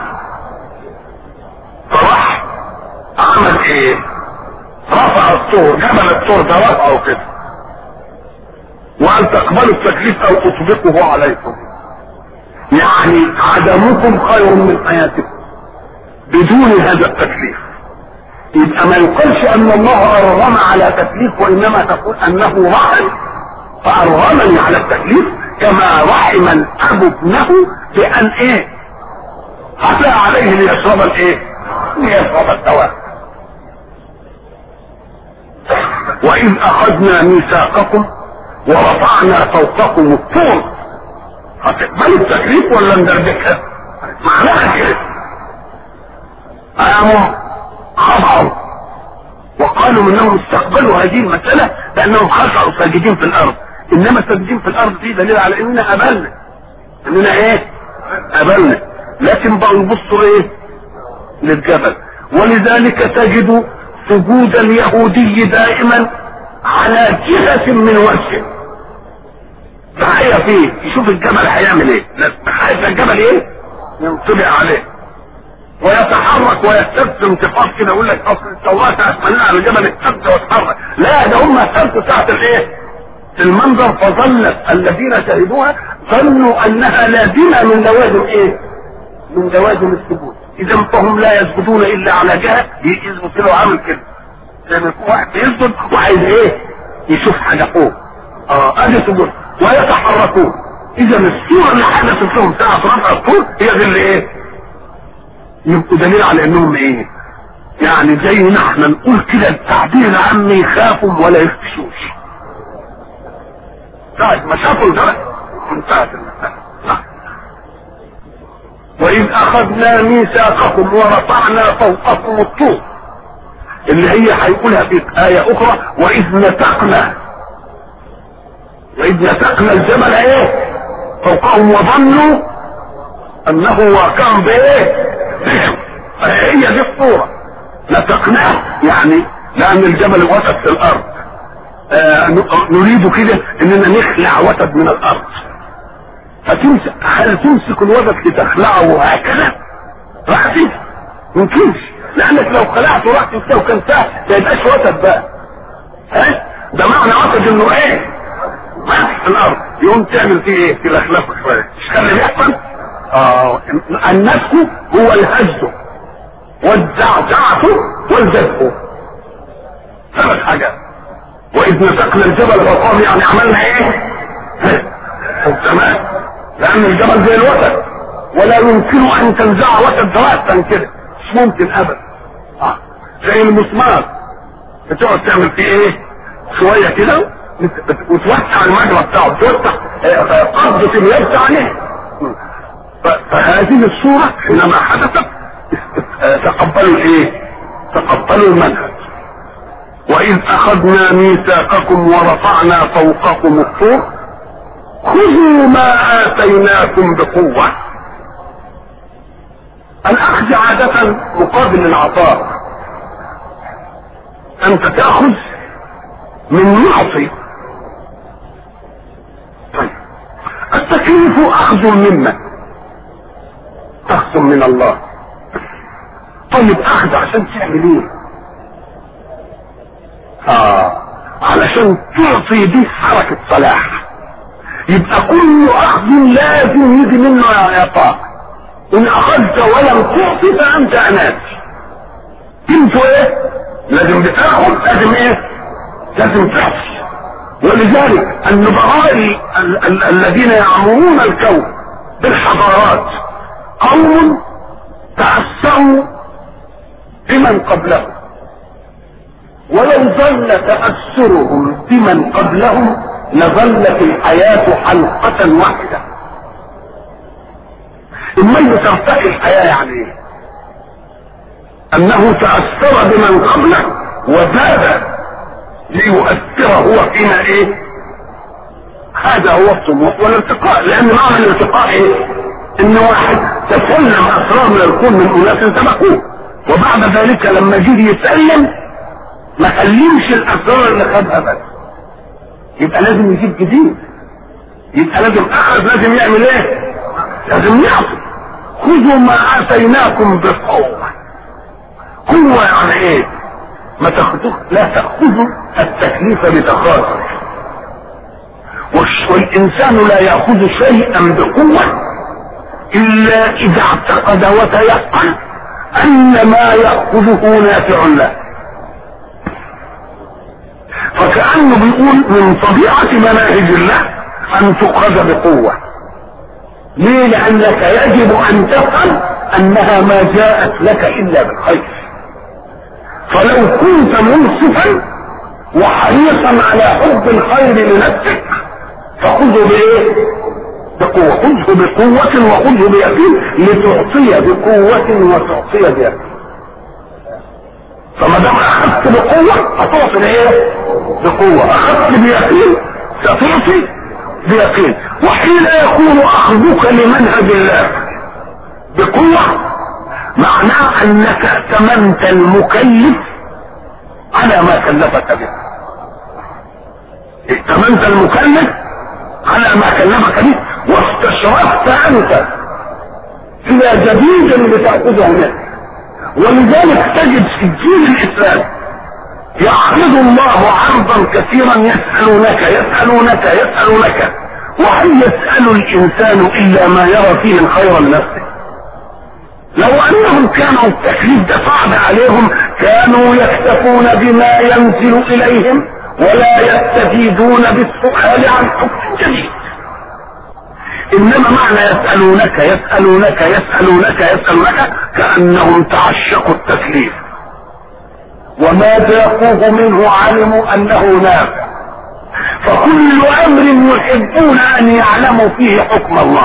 فراح عمل ايه رفع الطور جبل الطور ده رفعه كده وان تقبلوا التكليف او اطبقه عليكم يعني عدمكم خير من حياتكم بدون هذا التكليف يبقى ما يقولش ان الله ارغم على تكليف وانما تقول انه رحم فارغمني على التكليف كما رحم الاب ابنه بان ايه عفى عليه ليشرب الايه ليشرب الدواء وإذ أخذنا ميثاقكم ورفعنا فوقكم الطور هتقبلوا التكليف ولا ندربكها؟ معناها كده قاموا خضعوا وقالوا انهم استقبلوا هذه المسألة لانهم خشعوا ساجدين في الارض انما ساجدين في الارض دي دليل على اننا قبلنا اننا ايه قبلنا لكن بقوا يبصوا ايه للجبل ولذلك تجد في سجود اليهودي دائما على جهة من وجهه تخيل فيه يشوف الجبل هيعمل ايه خايف الجبل ايه ينطبق عليه ويتحرك ويستبت انتفاض كده يقول لك اصل التوراة اتمنى على الجبل استبت واتحرك لا ده هم استبتوا ساعة الايه المنظر فظلت الذين شهدوها ظنوا انها لازمة من لوازم ايه من لوازم السجود اذا فهم لا يسجدون الا على جهة يسجد كده وعامل كده زي ما يكون واحد بيسجد وعايز ايه يشوف حاجة فوق اه ادي سجود ويتحركون اذا الصورة اللي حدثت لهم ساعة رفع الطول هي دي اللي ايه يبقوا دليل على انهم ايه يعني زي ما احنا نقول كده التعبير العامي يخافوا ولا يخشوش ساعة ما شافوا الجبل انتهت المسألة نعم. وإذ أخذنا ميثاقكم ورفعنا فوقكم الطور اللي هي هيقولها في آية أخرى وإذ نتقنا وإذ نتقنا الجبل إيه فوقهم وظنوا أنه واقع بإيه بهم هي دي الصورة نتقناه يعني لأن الجبل وسط في الأرض آه نريد كده اننا نخلع وتد من الارض فتمسك هل تمسك الوتد لتخلعه هكذا راح تمسك ممكنش لانك لو خلعته راح تمسكه وكان سهل ما يبقاش وتد بقى ها ده معنى وتد انه ايه ماسك في الارض يقوم تعمل فيه ايه تلخلفه شويه مش خلي بيحصل اه النسك هو الهز والزعزعه والجذب ثلاث حاجات واذ نسقنا الجبل فوقهم يعني عملنا ايه تمام لان الجبل زي الوتد ولا يمكن ان تنزع وتد راسا كده مش ممكن ابدا آه. زي المسمار بتقعد تعمل فيه ايه شويه كده وتوسع المجرى بتاعه توسع قبضة اليد عليه فهذه الصورة حينما حدثت تقبلوا الايه تقبلوا المنهج وإذ أخذنا ميثاقكم ورفعنا فوقكم الطور خذوا ما آتيناكم بقوة الأخذ عادة مقابل العطاء أنت تأخذ من معصي طيب التكليف أخذ مما أخذ من الله طيب أخذ عشان تعمل إيه آه علشان تعطي به حركة صلاح يبقى كل اخذ لازم يجي منه عطاء ان اخذت ولم تعطي فانت انات انتوا ايه لازم بتاخذ لازم ايه لازم تعطي ولذلك النبغاء ال- ال- الذين يعمرون الكون بالحضارات قوم تأثروا بمن قبلهم ولو ظل تأثرهم بمن قبلهم لظلت الحياة حلقة واحدة اما ترتقي الحياة يعني ايه انه تأثر بمن قبله وزاد ليؤثر هو فيما ايه هذا هو الطموح والارتقاء لان معنى الارتقاء ايه ان واحد تسلم اسرار من الكون من اناس سبقوه وبعد ذلك لما جه يسلم ما سلمش الاسرار اللي خدها بس يبقى لازم يجيب جديد يبقى لازم اخذ لازم يعمل ايه لازم يعطي خذوا ما اتيناكم بقوه قوه يعني ايه ما تاخذوه لا تاخذوا التكليف بتخاطر والانسان لا ياخذ شيئا بقوه الا اذا اعتقد وتيقن ان ما ياخذه نافع له فكأنه بيقول من طبيعة مناهج الله أن تؤخذ بقوة ليه لأنك يجب أن تفهم أنها ما جاءت لك إلا بالخير فلو كنت منصفا وحريصا على حب الخير لنفسك فخذه بإيه؟ بقوة خذه بقوة وخذه بيقين لتعطي بقوة وتعطي بيقين فما دام اخذت بقوة هتعطي ايه بقوة اخذت بيقين ستعطي بيقين وحين يكون اخذك لمنهج الله بقوة معناه انك ائتمنت المكلف على ما كلفك به ائتمنت المكلف على ما كلفك به واستشرفت انت الى جديد لتاخذه منه ولذلك تجد في الدين الاسلامي يعرض الله عرضا كثيرا يسالونك يسالونك يسالونك وهل يسال الانسان الا ما يرى فيه الخير لنفسه لو انهم كانوا التكليف ده صعب عليهم كانوا يكتفون بما ينزل اليهم ولا يستفيدون بالسؤال عن حكم جديد انما معنى يسألونك يسألونك يسألونك يسألونك كأنهم تعشقوا التكليف وما ذاقوه منه علموا انه نافع فكل امر يحبون ان يعلموا فيه حكم الله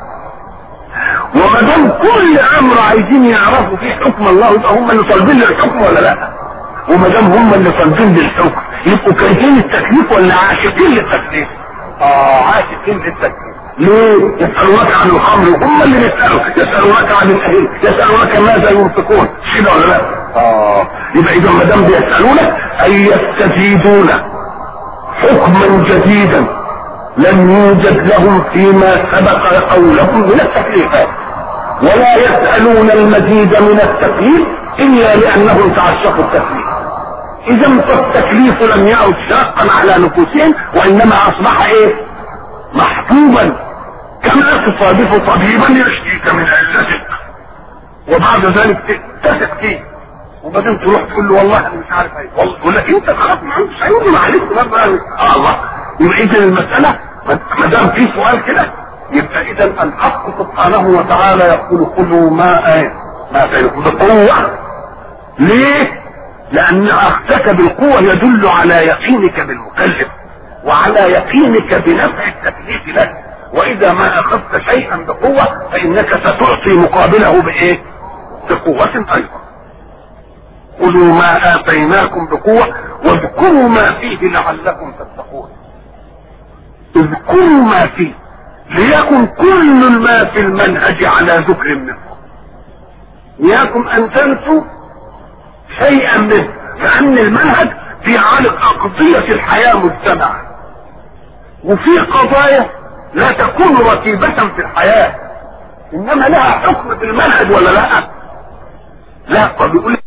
وما دام كل امر عايزين يعرفوا فيه حكم الله يبقى هم اللي طالبين للحكم ولا لا وما دام هم اللي طالبين للحكم يبقوا كارهين التكليف ولا عاشقين للتكليف اه عاشقين للتكليف ليه يسألونك عن الخمر هم اللي بيسألوا يسألونك عن الاهل يسألونك ماذا ينفقون كده ولا لا اه يبقى اذا ما دام بيسألونك اي يستزيدون حكما جديدا لم يوجد لهم فيما سبق قولهم من التكليفات ولا يسألون المزيد من التكليف الا لانهم تعشقوا التكليف اذا فالتكليف لم يعد شاقا على نفوسهم وانما اصبح ايه محبوبا كما تصادف طبيبا يشفيك من علتك وبعد ذلك تثق فيه وبعدين تروح تقول له والله انا مش عارف ايه والله يقول لك انت تخاف ما عندكش عيون معلش اه الله يبقى اذا المساله ما دام في سؤال كده يبقى اذا الحق سبحانه وتعالى يقول خذوا ما ايه ما اتيتكم بقوه ليه؟ لان اخذك بالقوه يدل على يقينك بالمكلف وعلى يقينك بنفع التكليف لك واذا ما اخذت شيئا بقوه فانك ستعطي مقابله بايه؟ بقوه ايضا خذوا ما اتيناكم بقوه واذكروا ما فيه لعلكم تتقون اذكروا ما فيه ليكن كل ما في المنهج على ذكر منكم اياكم ان تنسوا شيئا منه لان المنهج في عالق اقضية الحياة مجتمعة وفي قضايا لا تكون رتيبة في الحياة انما لها حكم في المنهج ولا لا لا فبيقول